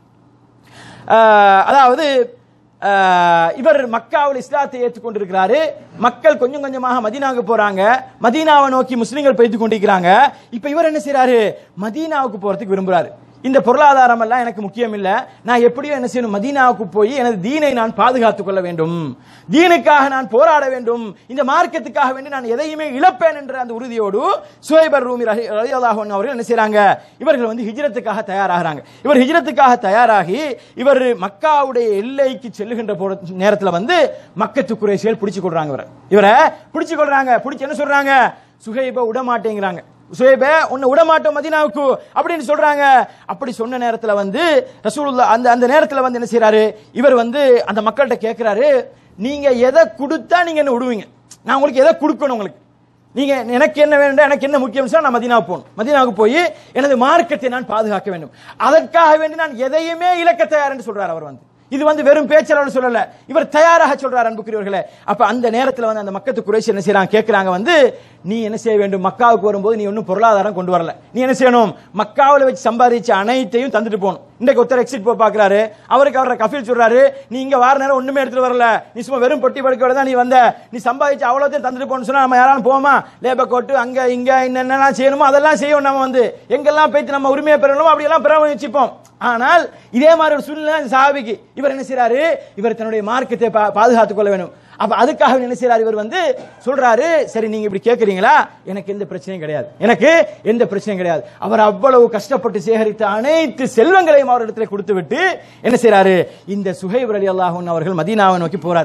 ஆஹ், அதாவது ஆஹ், இவர் மக்காவில் இஸ்லாத்தை ஏற்றுக்கொண்டிருக்கிறாரு மக்கள் கொஞ்சம் கொஞ்சமாக மதீனாவுக்கு போறாங்க மதீனாவை நோக்கி முஸ்லிம்கள் போய்த்து கொண்டிருக்கிறாங்க இப்ப இவர் என்ன செய்றாரு மதீனாவுக்கு போறதுக்கு விரும்புறாரு இந்த பொருளாதாரம் எல்லாம் எனக்கு முக்கியம் இல்ல நான் எப்படியோ என்ன செய்யணும் மதீனாவுக்கு போய் எனது தீனை நான் பாதுகாத்துக் கொள்ள வேண்டும் தீனுக்காக நான் போராட வேண்டும் இந்த மார்க்கத்துக்காக வேண்டி நான் எதையுமே இழப்பேன் என்ற அந்த உறுதியோடு சுவைபர் ரூமி ரஹி- ரலியல்லாஹு அன்ஹு அவர்கள் என்ன செய்றாங்க இவர்கள் வந்து ஹிஜ்ரத்துக்காக தயாராகிறாங்க இவர் ஹிஜ்ரத்துக்காக தயாராகி இவர் மக்காவுடைய எல்லைக்கு செல்லுகின்ற போற நேரத்துல வந்து மக்கத்து குறைசிகள் பிடிச்சு கொள்றாங்க இவரை இவரை பிடிச்சு கொள்றாங்க பிடிச்சு என்ன சொல்றாங்க சுகைப விட மாட்டேங்கிறாங்க சுஹைபே உன்னை விட மாட்டோம் மதீனாவுக்கு அப்படின்னு சொல்றாங்க அப்படி சொன்ன நேரத்துல வந்து ரசூலுல்லா அந்த அந்த நேரத்துல வந்து என்ன செய்றாரு இவர் வந்து அந்த மக்கள்கிட்ட கேட்கிறாரு நீங்க எதை கொடுத்தா நீங்க என்ன விடுவீங்க நான் உங்களுக்கு எதை கொடுக்கணும் உங்களுக்கு நீங்க எனக்கு என்ன வேண்டும் எனக்கு என்ன முக்கியம் சொன்னா நான் மதீனாவுக்கு போகணும் மதீனாவுக்கு போய் எனது மார்க்கத்தை நான் பாதுகாக்க வேண்டும் அதற்காக வேண்டி நான் எதையுமே இழக்க தயார் என்று சொல்றார் அவர் வந்து இது வந்து வெறும் பேச்சளவு சொல்லல இவர் தயாராக சொல்றார் அன்புக்குரியவர்களே அப்ப அந்த நேரத்துல வந்து அந்த மக்கத்து குறைசி என்ன செய்றாங்க கேட்கறாங்க வந்து நீ என்ன செய்ய வேண்டும் மக்காவுக்கு வரும்போது நீ ஒன்றும் பொருளாதாரம் கொண்டு வரல நீ என்ன செய்யணும் மக்காவில் வச்சு சம்பாதிச்ச அனைத்தையும் தந்துட்டு போகணும் இன்றைக்கு ஒருத்தர் எக்ஸிட் போய் பாக்குறாரு அவருக்கு அவரை கஃபீல் சொல்றாரு நீ இங்க வார நேரம் ஒண்ணுமே எடுத்துட்டு வரல நீ சும்மா வெறும் பொட்டி படுக்கோட தான் நீ வந்த நீ சம்பாதிச்சு அவ்வளோத்தையும் தந்துட்டு போன்னு சொன்னா நம்ம யாராலும் போமா லேபர் கோட்டு அங்க இங்க என்னென்னலாம் செய்யணுமோ அதெல்லாம் செய்யணும் நம்ம வந்து எங்கெல்லாம் போய்த்து நம்ம உரிமையை பெறணுமோ அப்படியெல்லாம் பெற வச்சுப்போம் ஆனால் இதே மாதிரி ஒரு சூழ்நிலை இந்த சஹாபிக்கு இவர் என்ன செய்றாரு இவர் தன்னுடைய மார்க்கத்தை பா- பாதுகாத்துக் கொள்ள வேண்டும் அப்ப அதுக்காக என்ன செய்றாரு இவர் வந்து சொல்றாரு சரி நீங்க இப்படி கேக்குறீங்களா எனக்கு எந்த பிரச்சனையும் கிடையாது எனக்கு எந்த பிரச்சனையும் கிடையாது அவர் அவ்வளவு கஷ்டப்பட்டு சேகரித்த அனைத்து செல்வங்களையும் அவரிடத்துல கொடுத்து விட்டு என்ன செய்றாரு இந்த சுஹைப் அலி அல்லாஹூன் அவர்கள் மதீனாவை நோக்கி போறாரு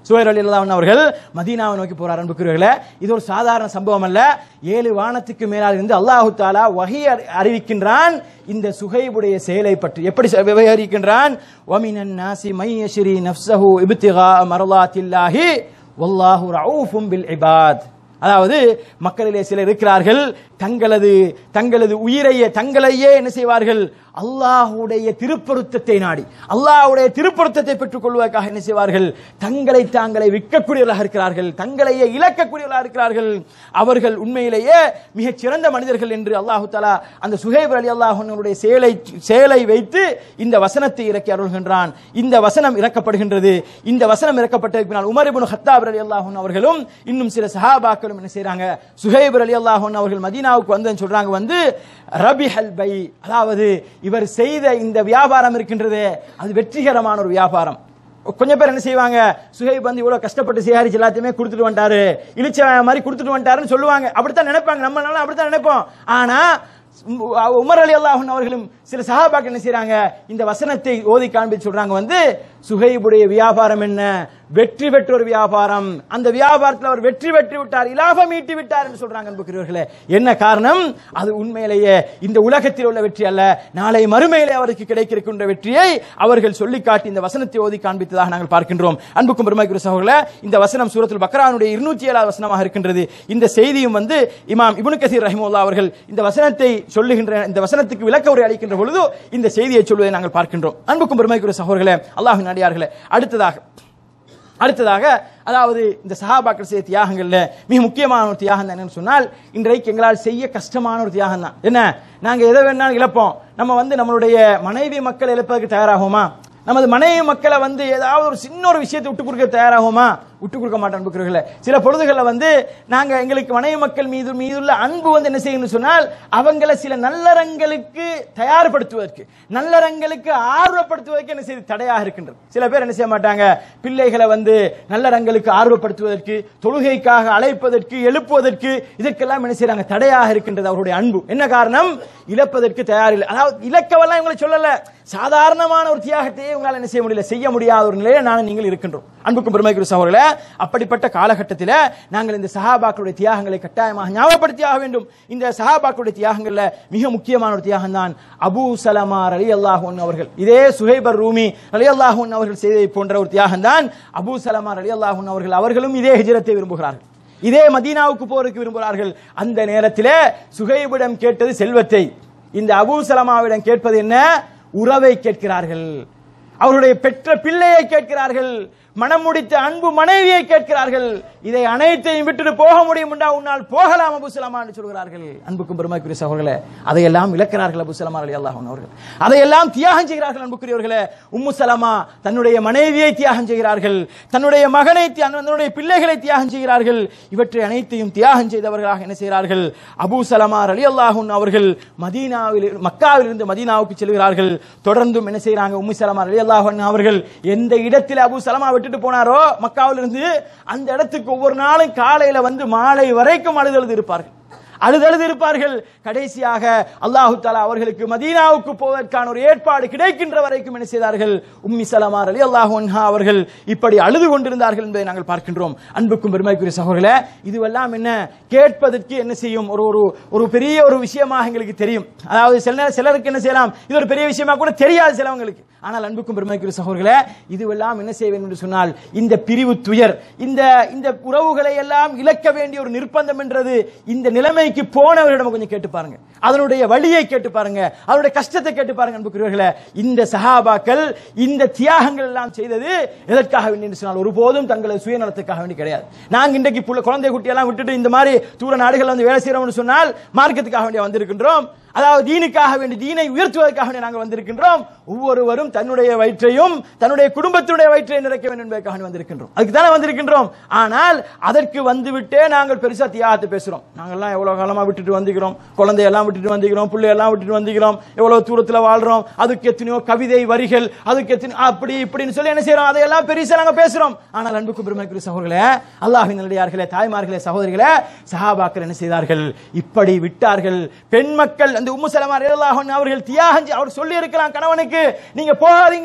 சுவைர் அலி அல்லாஹ் அவர்கள் மதீனாவை நோக்கி போறார் அன்புக்குரியவர்களே இது ஒரு சாதாரண சம்பவம் அல்ல ஏழு வானத்துக்கு மேலால் இருந்து அல்லாஹு தாலா வகை அறிவிக்கின்றான் இந்த சுகைபுடைய செயலை பற்றி எப்படி செ- விவரிக்கின்றான் வமினன் நாசி மையஸ்ரீ நஃப்ஸஹு இப்திகா மரலாத்தில்லாஹி வல்லாஹு ரவுஃபும் பில் இபாத் அதாவது மக்களிலே சிலர் இருக்கிறார்கள் தங்களது தங்களது உயிரையே தங்களையே என்ன செய்வார்கள் அல்லாஹுடைய திருப்பொருத்தத்தை நாடி அல்லாஹ்வுடைய திருப்பொருத்தத்தை பெற்றுக் கொள்வதற்காக என்ன செய்வார்கள் தங்களை தாங்களை விற்கக்கூடியவர்களாக இருக்கிறார்கள் தங்களையே இழக்கக்கூடியவர்களாக இருக்கிறார்கள் அவர்கள் உண்மையிலேயே மிகச் சிறந்த மனிதர்கள் என்று அல்லாஹு தஆலா அந்த சுஹைப் அலி அல்லாஹனுடைய செயலை செயலை வைத்து இந்த வசனத்தை இறக்கி அருள்கின்றான் இந்த வசனம் இறக்கப்படுகின்றது இந்த வசனம் இறக்கப்பட்டதற்கு பின்னால் உமர் இப்னு ஹத்தாப் அலி அல்லாஹன் அவர்களும் இன்னும் சில சஹாபாக்களும் என்ன செய்றாங்க சுஹைப் அலி அல்லாஹன் அவர்கள் மதீனாவுக்கு வந்து சொல்றாங்க வந்து ரபிஹல் பை அதாவது இவர் செய்த இந்த வியாபாரம் இருக்கின்றதே அது வெற்றிகரமான ஒரு வியாபாரம் கொஞ்சம் பேர் என்ன செய்வாங்க சுஹைப் வந்து இவ்வளவு கஷ்டப்பட்டு சேகரிச்சு எல்லாத்தையுமே கொடுத்துட்டு வந்துட்டாரு இழிச்ச மாதிரி கொடுத்துட்டு வந்துட்டாருன்னு சொல்லுவாங்க அப்படித்தான் நினைப்பாங்க நம்ம நாளும் அப்படித்தான் நினைப்போம் ஆனா உம் உமர் அலி அல்லாஹன் அவர்களும் சில சஹாபாக்கள் என்ன செய்றாங்க இந்த வசனத்தை ஓதி காண்பித்து சொல்றாங்க வந்து சுஹைபுடைய வியாபாரம் என்ன வெற்றி பெற்ற ஒரு வியாபாரம் அந்த வியாபாரத்தில் அவர் வெற்றி பெற்று விட்டார் இலாபம் ஈட்டி விட்டார் என்று சொல்றாங்க அன்புக்குரியவர்களே என்ன காரணம் அது உண்மையிலேயே இந்த உலகத்தில் உள்ள வெற்றி அல்ல நாளை மறுமையிலே அவருக்கு கிடைக்க இருக்கின்ற வெற்றியை அவர்கள் சொல்லி காட்டி இந்த வசனத்தை ஓதி காண்பித்ததாக நாங்கள் பார்க்கின்றோம் அன்புக்கும் பெருமைக்குரிய சகோதரர்களே இந்த வசனம் சூரத்துல் பக்ரானுடைய இருநூற்றி ஏழாவது வசனமாக இருக்கின்றது இந்த செய்தியும் வந்து இமாம் இப்னு கசீர் ரஹிமுல்லா அவர்கள் இந்த வசனத்தை சொல்லுகின்ற இந்த வசனத்துக்கு விளக்க உரை அளிக்கின்ற பொழுது இந்த செய்தியை சொல்வதை நாங்கள் பார்க்கின்றோம் அன்புக்கும் பெருமைக்குரிய சகோதரர்களே அல்லாஹின் அடியார்களே அடுத்ததாக அடுத்ததாக அதாவது இந்த சஹாபாக்கள் செய்த தியாகங்கள்ல மிக முக்கியமான ஒரு தியாகம் தான் என்னன்னு சொன்னால் இன்றைக்கு எங்களால் செய்ய கஷ்டமான ஒரு தியாகம் தான் என்ன நாங்க எதை வேணாலும் இழப்போம் நம்ம வந்து நம்மளுடைய மனைவி மக்கள் இழப்பதற்கு தயாராகுமா நமது மனைவி மக்களை வந்து ஏதாவது ஒரு சின்ன ஒரு விஷயத்தை விட்டு கொடுக்க தயாராகுமா விட்டு கொடுக்க மாட்டோம் அன்புக்குரியவர்களே சில பொழுதுகளில் வந்து நாங்க எங்களுக்கு மனைவி மக்கள் மீது மீதுள்ள அன்பு வந்து என்ன செய்யணும்னு சொன்னால் அவங்கள சில நல்லறங்களுக்கு தயார்படுத்துவதற்கு நல்லறங்களுக்கு ஆர்வப்படுத்துவதற்கு என்ன செய்து தடையாக இருக்கின்றது சில பேர் என்ன செய்ய மாட்டாங்க பிள்ளைகளை வந்து நல்லறங்களுக்கு ஆர்வப்படுத்துவதற்கு தொழுகைக்காக அழைப்பதற்கு எழுப்புவதற்கு இதற்கெல்லாம் என்ன செய்றாங்க தடையாக இருக்கின்றது அவருடைய அன்பு என்ன காரணம் இழப்பதற்கு தயாரில்லை அதாவது இலக்கவெல்லாம் இவங்களை சொல்லல சாதாரணமான ஒரு தியாகத்தையே உங்களால் என்ன செய்ய முடியல செய்ய முடியாத ஒரு நிலையில நான் நீங்கள் இருக்கின்றோம் அன்புக்கும் பெருமைக்குரிய சகோதரர்களே அப்படிப்பட்ட காலகட்டத்தில் நாங்கள் இந்த சஹாபாக்களுடைய தியாகங்களை கட்டாயமாக ஞாபகப்படுத்தி ஆக வேண்டும் இந்த சஹாபாக்களுடைய தியாகங்கள்ல மிக முக்கியமான ஒரு தியாகம் தான் அபூ சலமா அலி அல்லாஹூன் அவர்கள் இதே சுஹைபர் ரூமி அலி அல்லாஹூன் அவர்கள் செய்ததை போன்ற ஒரு தியாகம் தான் அபூ சலமா அலி அல்லாஹூன் அவர்கள் அவர்களும் இதே ஹிஜரத்தை விரும்புகிறார்கள் இதே மதீனாவுக்கு போருக்கு விரும்புகிறார்கள் அந்த நேரத்திலே சுஹைபிடம் கேட்டது செல்வத்தை இந்த அபூ சலமாவிடம் கேட்பது என்ன உறவை கேட்கிறார்கள் அவருடைய பெற்ற பிள்ளையை கேட்கிறார்கள் மனம் முடித்த அன்பு மனைவியை கேட்கிறார்கள் இதை அனைத்தையும் விட்டுட்டு போக முடியும் என்றா உன்னால் போகலாம் அபு சலமா என்று சொல்கிறார்கள் அன்புக்கும் பெருமைக்குரிய சகோதரர்களே அதையெல்லாம் இழக்கிறார்கள் அபு சலமா அலி அல்லாஹ் அவர்கள் அதையெல்லாம் தியாகம் செய்கிறார்கள் அன்புக்குரியவர்களே உம்மு சலமா தன்னுடைய மனைவியை தியாகம் செய்கிறார்கள் தன்னுடைய மகனை தியா- தன்னுடைய பிள்ளைகளை தியாகம் செய்கிறார்கள் இவற்றை அனைத்தையும் தியாகம் செய்தவர்களாக என்ன செய்கிறார்கள் அபு சலமா அலி அல்லாஹூன் அவர்கள் மதீனாவில் மக்காவில் இருந்து மதீனாவுக்கு செல்கிறார்கள் தொடர்ந்தும் என்ன செய்கிறாங்க உம்மு சலமா அலி அல்லாஹூன் அவர்கள் எந்த இடத்தில் அபு சலமா விட்டுட்டு போனாரோ மக்காவில் இருந்து அந்த இடத்துக்கு ஒவ்வொரு நாளும் காலையில வந்து மாலை வரைக்கும் அழுதழுது இருப்பார்கள் அழுதழுது இருப்பார்கள் கடைசியாக அல்லாஹு தாலா அவர்களுக்கு மதீனாவுக்கு போவதற்கான ஒரு ஏற்பாடு கிடைக்கின்ற வரைக்கும் என்ன செய்தார்கள் உம்மி சலமா அலி அல்லாஹு அவர்கள் இப்படி அழுது கொண்டிருந்தார்கள் என்பதை நாங்கள் பார்க்கின்றோம் அன்புக்கும் பெருமைக்குரிய சகோதரர்களே இதுவெல்லாம் என்ன கேட்பதற்கு என்ன செய்யும் ஒரு ஒரு ஒரு பெரிய ஒரு விஷயமாக எங்களுக்கு தெரியும் அதாவது சில நேரம் சிலருக்கு என்ன செய்யலாம் இது ஒரு பெரிய விஷயமா கூட தெரியாது சிலவங்களுக்கு ஆனால் அன்புக்கும் பெருமைக்குரிய சகோதரர்களே இதுவெல்லாம் என்ன செய்ய வேண்டும் என்று சொன்னால் இந்த பிரிவு துயர் இந்த இந்த உறவுகளை எல்லாம் இழக்க வேண்டிய ஒரு நிர்பந்தம் என்றது இந்த நிலைமைக்கு போனவரிடம் கொஞ்சம் கேட்டு பாருங்க அதனுடைய வழியை கேட்டு பாருங்க அதனுடைய கஷ்டத்தை கேட்டு பாருங்க அன்புக்குரியவர்களே இந்த சஹாபாக்கள் இந்த தியாகங்கள் எல்லாம் செய்தது எதற்காக வேண்டி என்று சொன்னால் ஒருபோதும் தங்களது சுயநலத்துக்காக வேண்டி கிடையாது நாங்க இன்றைக்கு புள்ள குழந்தை குட்டியெல்லாம் விட்டுட்டு இந்த மாதிரி தூர நாடுகள் வந்து வேலை செய்யறோம்னு சொன்னால் மார்க்கத்துக்காக வேண்டிய வந்திருக்கின்றோம் அதாவது தீனுக்காக வேண்டி தீனை உயர்த்துவதற்காக வேண்டி நாங்கள் வந்திருக்கின்றோம் ஒவ்வொருவரும் தன்னுடைய வயிற்றையும் தன்னுடைய குடும்பத்துடைய வயிற்றை நிறைக்க வேண்டும் என்பதற்காக வேண்டி வந்திருக்கின்றோம் அதுக்கு தானே வந்திருக்கின்றோம் ஆனால் அதற்கு வந்துவிட்டே நாங்கள் பெருசா தியாகத்தை பேசுறோம் நாங்கெல்லாம் எவ்வளவு காலமா விட்டுட்டு வந்துக்கிறோம் குழந்தையெல்லாம் விட்டுட்டு வந்துக்கிறோம் பிள்ளையெல்லாம் விட்டுட்டு வந்துக்கிறோம் எவ்வளவு தூரத்துல வாழ்றோம் அதுக்கு எத்தனையோ கவிதை வரிகள் அதுக்கு எத்தனை அப்படி இப்படின்னு சொல்லி என்ன செய்யறோம் அதையெல்லாம் பெருசா நாங்க பேசுறோம் ஆனால் அன்புக்கு பெருமைக்குரிய சகோதரர்களே அல்லாஹின் நல்லடியார்களே தாய்மார்களே சகோதரிகளே சஹாபாக்கள் என்ன செய்தார்கள் இப்படி விட்டார்கள் பெண் மக்கள் அந்த உம்மு சலமா ரலியல்லாஹு அன்ஹா அவர்கள் தியாகம் செய்- அவர் சொல்லி இருக்கலாம் கணவனுக்கு நீங்க போகாதீங்க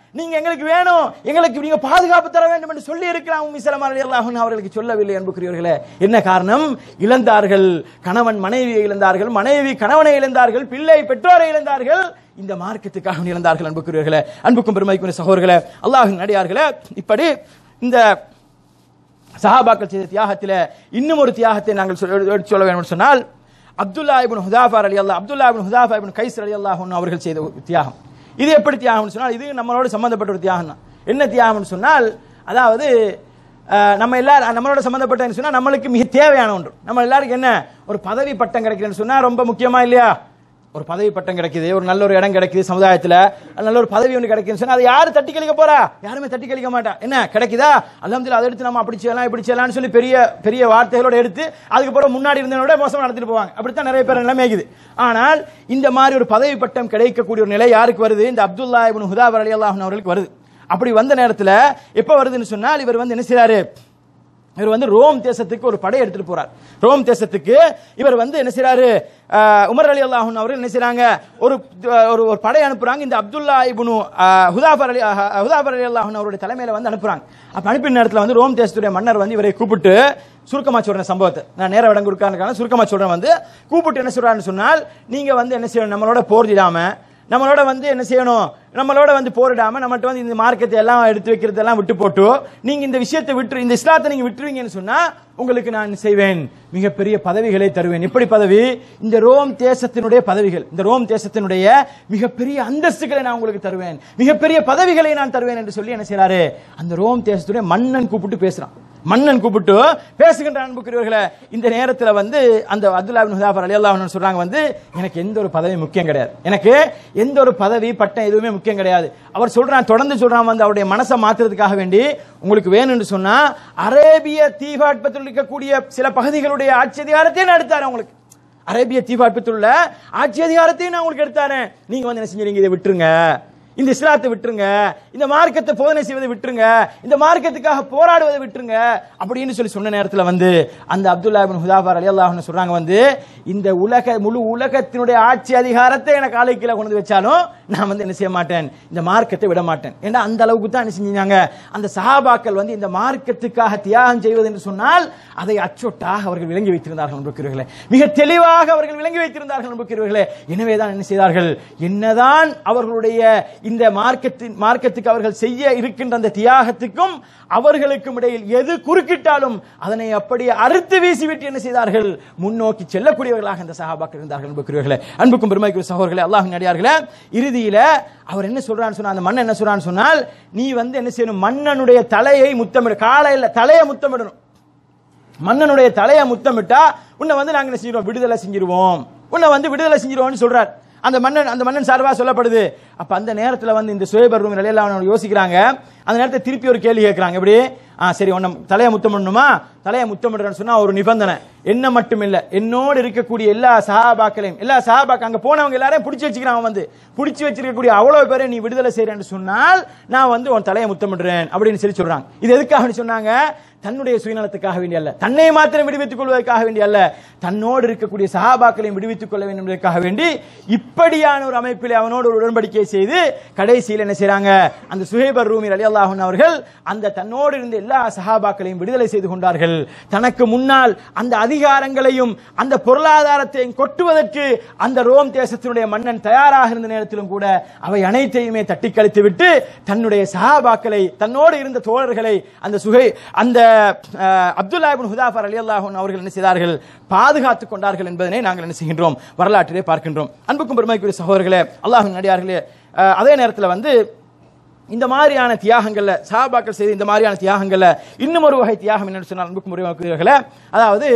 நீங்க எங்களுக்கு வேணும் எங்களுக்கு நீங்க பாதுகாப்பு தர வேண்டும் என்று சொல்லி இருக்கலாம் உம்மி சலமா ரலியல்லாஹு அன்ஹா அவர்களுக்கு சொல்லவில்லை அன்புக்குரியவர்களே என்ன காரணம் இழந்தார்கள் கணவன் மனைவியை இழந்தார்கள் மனைவி கணவனை இழந்தார்கள் பிள்ளை பெற்றோரை இழந்தார்கள் இந்த மார்க்கத்துக்காக இழந்தார்கள் அன்புக்குரியவர்களே அன்புக்கும் பெருமைக்கும் சகோதரர்களே அல்லாஹின் நடிகார்களே இப்படி இந்த சஹாபாக்கள் செய்த தியாகத்தில் இன்னும் ஒரு தியாகத்தை நாங்கள் சொல்ல எடுத்து சொல்ல வேண்டும் என்று சொன்னால் அப்துல்லா இப்னு ஹுதாஃபர் அலி அல்லா Abdullah ibn Hudhafa ibn Qais அலி அல்லாஹ் அவர்கள் செய்த ஒரு தியாகம் இது எப்படி தியாகம்னு சொன்னால் இது நம்மளோட சம்பந்தப்பட்ட ஒரு தியாகம் தான் என்ன தியாகம்னு சொன்னால் அதாவது அஹ், நம்ம எல்லாரும் நம்மளோட சம்பந்தப்பட்ட சொன்னா நம்மளுக்கு மிக தேவையான ஒன்று நம்ம எல்லாருக்கும் என்ன ஒரு பதவி பட்டம் கிடைக்கிறேன்னு சொன்னா ரொம்ப முக்கியமா இல்லையா ஒரு பதவி பட்டம் கிடைக்குது ஒரு நல்ல ஒரு இடம் கிடைக்குது சமுதாயத்துல நல்ல ஒரு பதவி ஒன்று கிடைக்குதுன்னு சொன்னா அதை யாரு தட்டி கழிக்க போறா யாருமே தட்டி கழிக்க மாட்டா என்ன கிடைக்குதா அல்ஹம்துலில்லாஹ் அதை எடுத்து நம்ம அப்படி செய்யலாம் இப்படி செய்யலாம்னு சொல்லி பெரிய பெரிய வார்த்தைகளோட எடுத்து அதுக்கப்புறம் முன்னாடி இருந்தவனோட மோசமா நடத்திட்டு போவாங்க அப்படித்தான் நிறைய பேர் நிலைமை இருக்குது ஆனால் இந்த மாதிரி ஒரு பதவி பட்டம் கிடைக்கக்கூடிய ஒரு நிலை யாருக்கு வருது இந்த அப்துல்லா இப்னு ஹுதாவர் அலி அல்லாஹ் அவர்களுக்கு வருது அப்படி வந்த நேரத்துல எப்ப வருதுன்னு சொன்னால் இவர் வந்து என்ன செய்றாரு இவர் வந்து ரோம் தேசத்துக்கு ஒரு படை எடுத்துட்டு போறார் ரோம் தேசத்துக்கு இவர் வந்து என்ன செய்றாரு அஹ், உமர் அலி அல்லாஹூன் அவர்கள் என்ன செய்றாங்க ஒரு ஒரு ஒரு படை அனுப்புறாங்க இந்த அப்துல்லா இப்னு அஹ், ஹுதாஃபர் அலி அஹ், ஹுதாஃபர் அலி அல்லாஹூன் அவருடைய தலைமையில வந்து அனுப்புறாங்க அப்ப அனுப்பின நேரத்துல வந்து ரோம் தேசத்துடைய மன்னர் வந்து இவரை கூப்பிட்டு சுருக்கமா சொல்றேன் சம்பவத்தை நான் நேர இடம் கொடுக்காருக்கான சுருக்கமா சொல்றேன் வந்து கூப்பிட்டு என்ன சொல்றாருன்னு சொன்னால் நீங்க வந்து என்ன செய்யணும் நம்மளோட போர்திடாம நம்மளோட வந்து என்ன செய்யணும் நம்மளோட வந்து போரிடாம நம்மகிட்ட வந்து இந்த மார்க்கத்தை எல்லாம் எடுத்து வைக்கிறதெல்லாம் விட்டு போட்டு நீங்க இந்த விஷயத்தை விட்டு இந்த இஸ்லாத்தை நீங்க விட்டுருவீங்கன்னு சொன்னா உங்களுக்கு நான் செய்வேன் மிகப்பெரிய பதவிகளை தருவேன் எப்படி பதவி இந்த ரோம் தேசத்தினுடைய பதவிகள் இந்த ரோம் தேசத்தினுடைய மிகப்பெரிய அந்தஸ்துகளை நான் உங்களுக்கு தருவேன் மிகப்பெரிய பதவிகளை நான் தருவேன் என்று சொல்லி என்ன செய்றாரு அந்த ரோம் தேசத்துடைய மன்னன் கூப்பிட்டு பேசுறான் மன்னன் கூப்பிட்டு பேசுகின்ற அன்புக்குரியவர்களே இந்த நேரத்தில் வந்து அந்த அப்துல்லா பின் ஹுதாஃபர் அலி அல்லாஹ் சொல்றாங்க வந்து எனக்கு எந்த ஒரு பதவி முக்கியம் கிடையாது எனக்கு எந்த ஒரு பதவி பட்டம் எதுவுமே முக்கியம் கிடையாது அவர் சொல்றான் தொடர்ந்து சொல்றான் வந்து அவருடைய மனசை மாத்துறதுக்காக வேண்டி உங்களுக்கு வேணும்னு சொன்னா அரேபிய தீபாட்பத்தில் இருக்கக்கூடிய சில பகுதிகளுடைய ஆட்சி அதிகாரத்தையும் நான் எடுத்தாரு உங்களுக்கு அரேபிய தீபாட்பத்தில் உள்ள ஆட்சி அதிகாரத்தையும் நான் உங்களுக்கு எடுத்தாரேன் நீங்க வந்து என்ன செஞ்சீங்க இதை விட்டுருங்க இந்த இஸ்லாத்தை விட்டுருங்க இந்த மார்க்கத்தை போதனை செய்வதை விட்டுருங்க இந்த மார்க்கத்துக்காக போராடுவதை விட்டுருங்க அப்படின்னு சொல்லி சொன்ன நேரத்தில் வந்து அந்த அப்துல்லா பின் ஹுதாஃபர் அலி அல்லாஹ்னு சொல்றாங்க வந்து இந்த உலக முழு உலகத்தினுடைய ஆட்சி அதிகாரத்தை எனக்கு காலை கீழே கொண்டு வந்து வச்சாலும் நான் வந்து என்ன செய்ய மாட்டேன் இந்த மார்க்கத்தை விட மாட்டேன் ஏன்னா அந்த அளவுக்கு தான் என்ன செஞ்சாங்க அந்த சஹாபாக்கள் வந்து இந்த மார்க்கத்துக்காக தியாகம் செய்வது என்று சொன்னால் அதை அச்சொட்டாக அவர்கள் விளங்கி வைத்திருந்தார்கள் நம்புகிறவர்களே மிக தெளிவாக அவர்கள் விளங்கி வைத்திருந்தார்கள் நம்புகிறவர்களே எனவே தான் என்ன செய்தார்கள் என்னதான் அவர்களுடைய இந்த மார்க்கத்தின் மார்க்கத்துக்கு அவர்கள் செய்ய இருக்கின்ற அந்த தியாகத்துக்கும் அவர்களுக்கும் இடையில் எது குறுக்கிட்டாலும் அதனை அப்படியே அறுத்து வீசிவிட்டு என்ன செய்தார்கள் முன்னோக்கி செல்லக்கூடியவர்களாக இந்த சஹாபாக்கள் இருந்தார்கள் நம்புகிறவர்களே அன்புக்கும் பெருமைக்கும் சகோதரர்களே அல்லாஹ் நடிகார்களே இறுதியில அவர் என்ன சொல்றான்னு சொன்னா அந்த மன்னன் என்ன சொல்றான்னு சொன்னால் நீ வந்து என்ன செய்யணும் மன்னனுடைய தலையை முத்தமிடு காலையில் தலையை முத்தமிடணும் மன்னனுடைய தலையை முத்தமிட்டா உன்னை வந்து நாங்க என்ன செஞ்சிருவோம் விடுதலை செஞ்சிருவோம் உன்னை வந்து விடுதலை செஞ்சிருவோம்னு சொல்றார் அந்த மன்னன் அந்த மன்னன் சார்பா சொல்லப்படுது அப்ப அந்த நேரத்துல வந்து இந்த சுயபர் ரூம் நிலையில யோசிக்கிறாங்க அந்த நேரத்தை திருப்பி ஒரு கேள்வி கேட்கறாங்க எப்படி ஆ சரி உன்னை தலையை முத்தமிடணுமா தலையை முத்தமிடுறேன்னு சொன்னா ஒரு நிபந்தனை என்ன மட்டும் இல்ல என்னோடு இருக்கக்கூடிய எல்லா சஹாபாக்களையும் எல்லா சஹாபாக்க அங்க போனவங்க எல்லாரையும் பிடிச்சி வச்சுக்கிறான் வந்து பிடிச்சி வச்சிருக்கக்கூடிய அவ்வளவு பேரை நீ விடுதலை செய்யறேன்னு சொன்னால் நான் வந்து உன் தலையை முத்தமிடுறேன் அப்படின்னு சொல்லி சொல்றாங்க இது எதுக்காக சொன்னாங்க தன்னுடைய சுயநலத்துக்காக வேண்டிய அல்ல தன்னை மாத்திரம் விடுவித்துக் கொள்வதற்காக வேண்டிய அல்ல தன்னோடு இருக்கக்கூடிய சகாபாக்களையும் விடுவித்துக் கொள்ள வேண்டும் என்பதற்காக வேண்டி இப்படியான ஒரு அமைப்பில் அவனோடு ஒரு உடன்படிக்கை செய்து கடைசியில் என்ன செய்றாங்க அந்த சுஹேபர் ரூமி அலி அல்லாஹன் அவர்கள் அந்த தன்னோடு இருந்த எல்லா சகாபாக்களையும் விடுதலை செய்து கொண்டார்கள் தனக்கு முன்னால் அந்த அதிகாரங்களையும் அந்த பொருளாதாரத்தையும் கொட்டுவதற்கு அந்த ரோம் தேசத்தினுடைய மன்னன் தயாராக இருந்த நேரத்திலும் கூட அவை அனைத்தையுமே தட்டி கழித்து விட்டு தன்னுடைய சஹாபாக்களை தன்னோடு இருந்த தோழர்களை அந்த சுகை அந்த அஹ், அப்துல்லா இப்னு ஹுதாஃபர் அலி அல்லாஹன் அவர்கள் என்ன செய்தார்கள் பாதுகாத்துக் கொண்டார்கள் என்பதனை நாங்கள் என்ன செய்கின்றோம் வரலாற்றிலே பார்க்கின்றோம் அன்புக்கும் பெருமைக்குரிய சகோதரர்களே அல்லாஹின் நடிகார்களே அஹ், அதே நேரத்தில் வந்து இந்த மாதிரியான தியாகங்கள்ல சஹாபாக்கள் செய்த இந்த மாதிரியான தியாகங்கள்ல இன்னும் ஒரு வகை தியாகம் என்னன்னு சொன்னால் அன்புக்கும் பெருமைக்குரியவர்களே அதாவது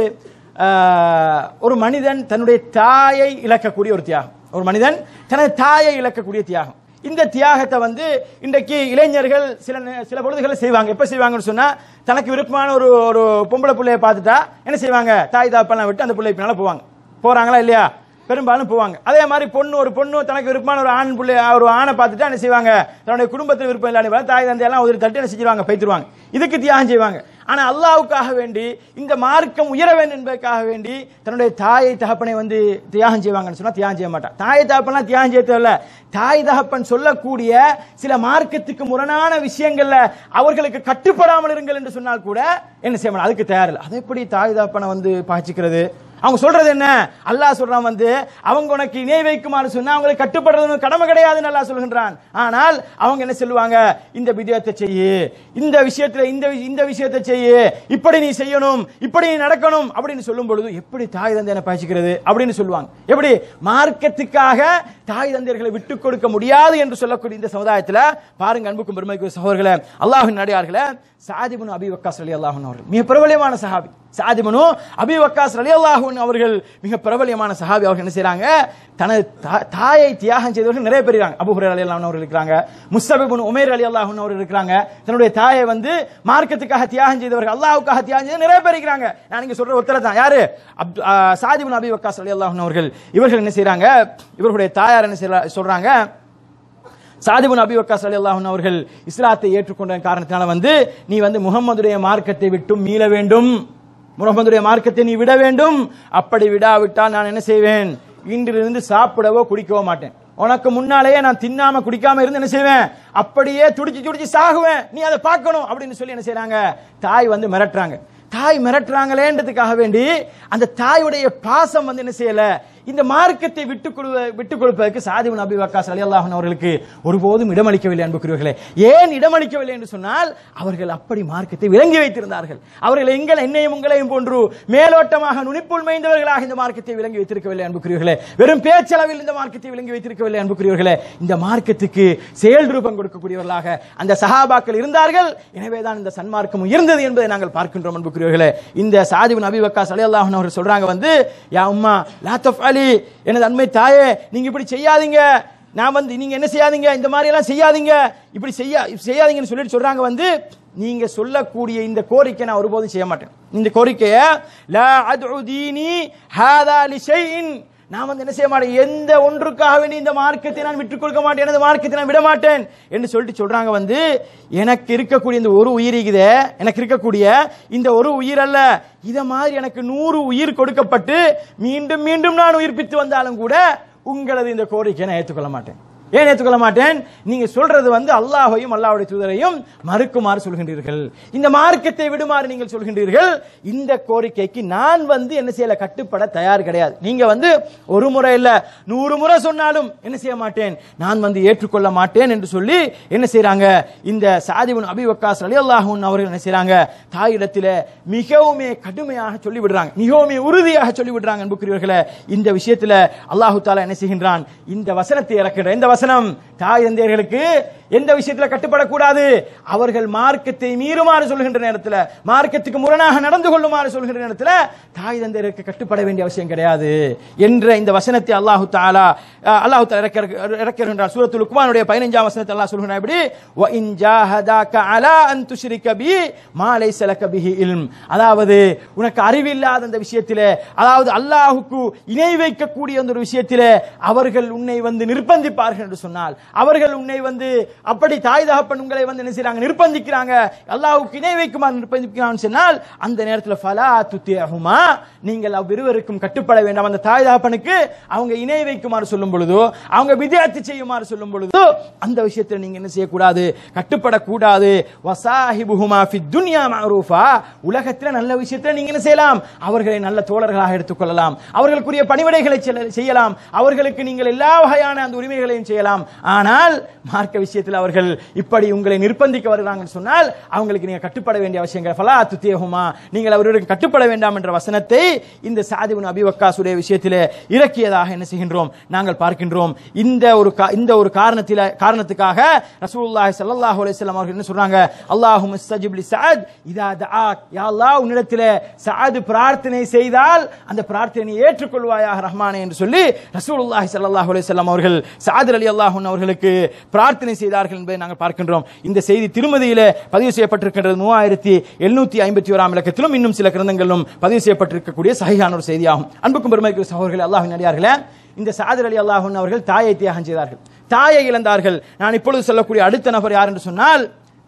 அஹ், ஒரு மனிதன் தன்னுடைய தாயை இழக்கக்கூடிய ஒரு தியாகம் ஒரு மனிதன் தனது தாயை இழக்கக்கூடிய தியாகம் இந்த தியாகத்தை வந்து இன்றைக்கு இளைஞர்கள் சில நே- சில பொழுதுகளை செய்வாங்க எப்ப செய்வாங்கன்னு சொன்னா தனக்கு விருப்பமான ஒரு ஒரு பொம்பளை பிள்ளைய பார்த்துட்டா என்ன செய்வாங்க தாய் தாப்பெல்லாம் விட்டு அந்த பிள்ளை பின்னால போவாங்க போறாங்களா இல்லையா பெரும்பாலும் போவாங்க அதே மாதிரி பொண்ணு ஒரு பொண்ணு தனக்கு விருப்பமான ஒரு ஆண் பிள்ளை ஒரு ஆணை பார்த்துட்டா என்ன செய்வாங்க தன்னுடைய குடும்பத்தில் விருப்பம் இல்லாத தாய் தந்தை எல்லாம் ஒரு தட்டு என்ன செஞ்சிருவாங்க பைத்துருவாங்க இதுக்கு தியாகம் செய்வாங்க ஆனா அல்லாஹ்வுக்காக வேண்டி இந்த மார்க்கம் உயர வேண்டும் என்பதற்காக வேண்டி தன்னுடைய தாயை தகப்பனை வந்து தியாகம் செய்வாங்கன்னு சொன்னா தியாகம் செய்ய மாட்டான் தாயை தகப்பன்லாம் தியாகம் செய்ய தேவையில்ல தாய் தகப்பன் சொல்லக்கூடிய சில மார்க்கத்துக்கு முரணான விஷயங்கள்ல அவர்களுக்கு கட்டுப்படாமல் இருங்கள் என்று சொன்னால் கூட என்ன செய்ய மாட்டான் அதுக்கு தயாரில்லை அதை எப்படி தாய் தகப்பனை வந்து பாய்ச்சிக்கிறது அவங்க சொல்றது என்ன அல்லாஹ் சொல்றான் வந்து அவங்க உனக்கு இணை வைக்குமாறு சொன்னா அவங்களுக்கு கட்டுப்படுறது கடமை கிடையாதுன்னு அல்லாஹ் சொல்கின்றான் ஆனால் அவங்க என்ன சொல்லுவாங்க இந்த விதயத்தை செய்யு இந்த விஷயத்துல இந்த வி- இந்த விஷயத்தை செய்யு இப்படி நீ செய்யணும் இப்படி நீ நடக்கணும் அப்படின்னு சொல்லும் பொழுது எப்படி தாய் தந்தை என்ன பாய்ச்சிக்கிறது அப்படின்னு சொல்லுவாங்க எப்படி மார்க்கத்துக்காக தாய் தந்தையர்களை விட்டு கொடுக்க முடியாது என்று சொல்லக்கூடிய இந்த சமுதாயத்துல பாருங்க அன்புக்கும் பெருமைக்கும் சகோதரர்களே அல்லாஹின் நடிகார்களே சாதிபுன் அபி வக்காஸ் அலி அல்லாஹன் அவர்கள் மிக பிரபலியமான சஹாபி சாதிபனு அபி வக்காஸ் அலி அல்லாஹூன் அவர்கள் மிக பிரபலியமான சஹாபி அவர்கள் என்ன செய்றாங்க தனது தா- தாயை தியாகம் செய்தவர்கள் நிறைய பேர் இருக்காங்க அபு ஹுரேர் அலி அல்லாஹ் அவர்கள் இருக்கிறாங்க முஸ்தபிபுன் உமேர் அலி அல்லாஹூன் அவர்கள் இருக்கிறாங்க தன்னுடைய தாயை வந்து மார்க்கத்துக்காக தியாகம் செய்தவர்கள் அல்லாஹ்வுக்காக தியாகம் செய்த நிறைய பேர் இருக்கிறாங்க நான் இங்க சொல்ற ஒருத்தர் தான் யாரு அப்து ஆ, சாதிபுன் அபி வக்காஸ் அலி அல்லாஹூன் அவர்கள் இவர்கள் என்ன செய்றாங்க இவர்களுடைய தாயார் என்ன செய்றா- சொல்றாங்க சாதிபுன் அபி வக்காஸ் அல்லாஹன் அவர்கள் இஸ்லாத்தை ஏற்றுக்கொண்ட காரணத்தினால வந்து நீ வந்து முகம்மதுடைய மார்க்கத்தை விட்டும் மீள வேண்டும் முகம்மதுடைய மார்க்கத்தை நீ விட வேண்டும் அப்படி விடாவிட்டால் நான் என்ன செய்வேன் இன்றிலிருந்து சாப்பிடவோ குடிக்கவோ மாட்டேன் உனக்கு முன்னாலேயே நான் தின்னாம குடிக்காம இருந்து என்ன செய்வேன் அப்படியே துடிச்சு துடிச்சு சாகுவேன் நீ அதை பார்க்கணும் அப்படின்னு சொல்லி என்ன செய்றாங்க தாய் வந்து மிரட்டுறாங்க தாய் மிரட்டுறாங்களேன்றதுக்காக வேண்டி அந்த தாயுடைய பாசம் வந்து என்ன செய்யல இந்த மார்க்கத்தை விட்டு கொடு விட்டு கொடுப்பதற்கு சாதிபன் அபி வக்காஸ் அலி அல்லாஹன் அவர்களுக்கு ஒருபோதும் இடமளிக்கவில்லை அன்புக்குரியவர்களே ஏன் இடமளிக்கவில்லை என்று சொன்னால் அவர்கள் அப்படி மார்க்கத்தை விளங்கி வைத்திருந்தார்கள் அவர்கள் எங்கள் என்னையும் உங்களையும் போன்று மேலோட்டமாக நுனிப்புள் மேய்ந்தவர்களாக இந்த மார்க்கத்தை விளங்கி வைத்திருக்கவில்லை அன்புக்குரியவர்களே வெறும் பேச்சளவில் இந்த மார்க்கத்தை விளங்கி வைத்திருக்கவில்லை அன்புக்குரியவர்களே இந்த மார்க்கத்துக்கு செயல் ரூபம் கொடுக்கக்கூடியவர்களாக அந்த சஹாபாக்கள் இருந்தார்கள் எனவேதான் இந்த சன்மார்க்கம் உயர்ந்தது என்பதை நாங்கள் பார்க்கின்றோம் அன்புக்குரியவர்களே இந்த சாதிபின் அபி வக்காஸ் அலி அல்லாஹன் அவர்கள் சொல்றாங்க வந்து யா உம்மா லா தஃப்அலி எனது அண்மை தாயே நீங்க இப்படி செய்யாதீங்க நான் வந்து நீங்க என்ன செய்யாதீங்க இந்த மாதிரி எல்லாம் செய்யாதீங்க இப்படி செய்ய செய்யாதீங்கன்னு சொல்லிட்டு சொல்றாங்க வந்து நீங்க சொல்லக்கூடிய இந்த கோரிக்கை நான் ஒருபோதும் செய்ய மாட்டேன் இந்த கோரிக்கையை லா அத்உ தீனி ஹாதா லிஷைஇன் நான் வந்து என்ன செய்ய மாட்டேன் எந்த ஒன்றுக்காக வேண்டி இந்த மார்க்கத்தை நான் விட்டுக் கொடுக்க மாட்டேன் எனது மார்க்கத்தை நான் விட மாட்டேன் என்று சொல்லிட்டு சொல்றாங்க வந்து எனக்கு இருக்கக்கூடிய இந்த ஒரு உயிர் இருக்குதே எனக்கு இருக்கக்கூடிய இந்த ஒரு உயிர் அல்ல இத மாதிரி எனக்கு நூறு உயிர் கொடுக்கப்பட்டு மீண்டும் மீண்டும் நான் உயிர்ப்பித்து வந்தாலும் கூட உங்களது இந்த கோரிக்கையை நான் ஏற்றுக்கொள்ள மாட்டேன் ஏன் ஏற்றுக்கொள்ள மாட்டேன் நீங்க சொல்றது வந்து அல்லாஹையும் அல்லாஹ்வுடைய தூதரையும் மறுக்குமாறு சொல்கின்றீர்கள் இந்த மார்க்கத்தை விடுமாறு நீங்கள் சொல்கின்றீர்கள் இந்த கோரிக்கைக்கு நான் வந்து என்ன செய்யல கட்டுப்பட தயார் கிடையாது நீங்க வந்து ஒரு முறை இல்ல நூறு முறை சொன்னாலும் என்ன செய்ய மாட்டேன் நான் வந்து ஏற்றுக்கொள்ள மாட்டேன் என்று சொல்லி என்ன செய்றாங்க இந்த சாதிபுன் அபி வக்காஸ் அலி அல்லாஹூன் அவர்கள் என்ன செய்றாங்க தாயிடத்தில மிகவுமே கடுமையாக சொல்லி விடுறாங்க மிகவுமே உறுதியாக சொல்லி விடுறாங்க அன்புக்குரியவர்களே இந்த விஷயத்துல அல்லாஹு தாலா என்ன செய்கின்றான் இந்த வசனத்தை இறக்கின்ற இந்த வசனம் தாய் தந்தையர்களுக்கு எந்த விஷயத்துல கட்டுப்படக்கூடாது அவர்கள் மார்க்கத்தை மீறுமாறு சொல்கின்ற நேரத்தில் மார்க்கத்துக்கு முரணாக நடந்து கொள்ளுமாறு சொல்கின்ற நேரத்தில் தாய் தந்தையருக்கு கட்டுப்பட வேண்டிய அவசியம் கிடையாது என்ற இந்த வசனத்தை அல்லாஹு தாலா அஹ், அல்லாஹு தாலா இறக்க- இறக்குகின்றார் சூரத்து லுக்மானுடைய பதினைஞ்சாம் வசனத்தை அல்லாஹ் சொல்கிறார் இப்படி "வ இன் ஜாஹதாக அலா அன் துஷ்ரிக பி மா லைஸ லக பிஹி இல்ம் அதாவது உனக்கு அறிவில்லாத அந்த விஷயத்திலே அதாவது அல்லாஹுக்கு இணை வைக்கக்கூடிய அந்த ஒரு விஷயத்திலே அவர்கள் உன்னை வந்து நிர்பந்திப்பார்கள் என்று சொன்னால் அவர்கள் உன்னை வந்து அப்படி தாய் தகப்பன் உங்களை வந்து என்ன செய்றாங்க நிர்பந்திக்கிறாங்க அல்லாஹ்வுக்கு இணை வைக்குமாறு நிர்பந்திக்கிறான்னு சொன்னால் அந்த நேரத்தில் ஃபலா துத்தியகுமா நீங்கள் அவ்விருவருக்கும் கட்டுப்பட வேண்டாம் அந்த தாய் தகப்பனுக்கு அவங்க இணை வைக்குமாறு சொல்லும் பொழுதோ அவங்க வித்தியார்த்தி செய்யுமாறு சொல்லும் பொழுதோ அந்த விஷயத்தில் நீங்க என்ன செய்யக்கூடாது கட்டுப்படக்கூடாது வசாஹிபுஹுமா ஃபி துன்யா மஅரூஃபா உலகத்தில் நல்ல விஷயத்தில் நீங்க என்ன செய்யலாம் அவர்களை நல்ல தோழர்களாக எடுத்துக்கொள்ளலாம் அவர்களுக்குரிய பணிவிடைகளை செல்ல- செய்யலாம் அவர்களுக்கு நீங்கள் எல்லா வகையான அந்த உரிமைகளையும் செய்யலாம் ஆனால் மார்க்க விஷயத்தில் அவர்கள் இப்படி உங்களை நிர்பந்திக்க வருகிறாங்கன்னு சொன்னால் அவங்களுக்கு நீங்க கட்டுப்பட வேண்டிய அவசியங்கள் ஃபலா துத்தியகுமா நீங்கள் அவர்களுக்கு கட்டுப்பட வேண்டாம் என்ற வசனத்தை இந்த சாதிபுன் அபி வக்காசுடைய விஷயத்திலே இறக்கியதாக என்ன செய்கின்றோம் நாங்கள் பார்க்கின்றோம் இந்த ஒரு கா- இந்த ஒரு காரணத்தில காரணத்துக்காக ரசூலுல்லாஹி ஸல்லல்லாஹு அலைஹி வஸல்லம் அவர்கள் என்ன சொல்றாங்க அல்லாஹும்ம ஸ்தஜிப் லி சஅத் இதா தஆக் யா அல்லாஹ் உன்னிடத்திலே சஅத் பிரார்த்தனை செய்தால் அந்த பிரார்த்தனையை ஏற்றுக்கொள்வாயாக ரஹ்மானே என்று சொல்லி ரசூலுல்லாஹி ஸல்லல்லாஹு அலைஹி வஸல்லம் அவர்கள் சஅத் அலி அல்லாஹ் அவர்களுக்கு பிரார்த்தனை செய்தார்கள் என்பதை நாங்கள் பார்க்கின்றோம் இந்த செய்தி திருமதியிலே பதிவு செய்யப்பட்டிருக்கின்றது மூவாயிரத்தி எழுநூத்தி ஐம்பத்தி ஓராம் இலக்கத்திலும் இன்னும் சில கிரந்தங்களிலும் பதிவு செய்யப்பட்டிருக்கக்கூடிய சகியான ஒரு செய்தியாகும் அன்புக்கும் பெருமைக்கு சகோதரர்களே அல்லாஹின் அடியார்களே இந்த சாதர் அலி அல்லாஹன் அவர்கள் தாயை தியாகம் செய்தார்கள் தாயை இழந்தார்கள் நான் இப்பொழுது சொல்லக்கூடிய அடுத்த நபர் யார் என்று சொன்னால்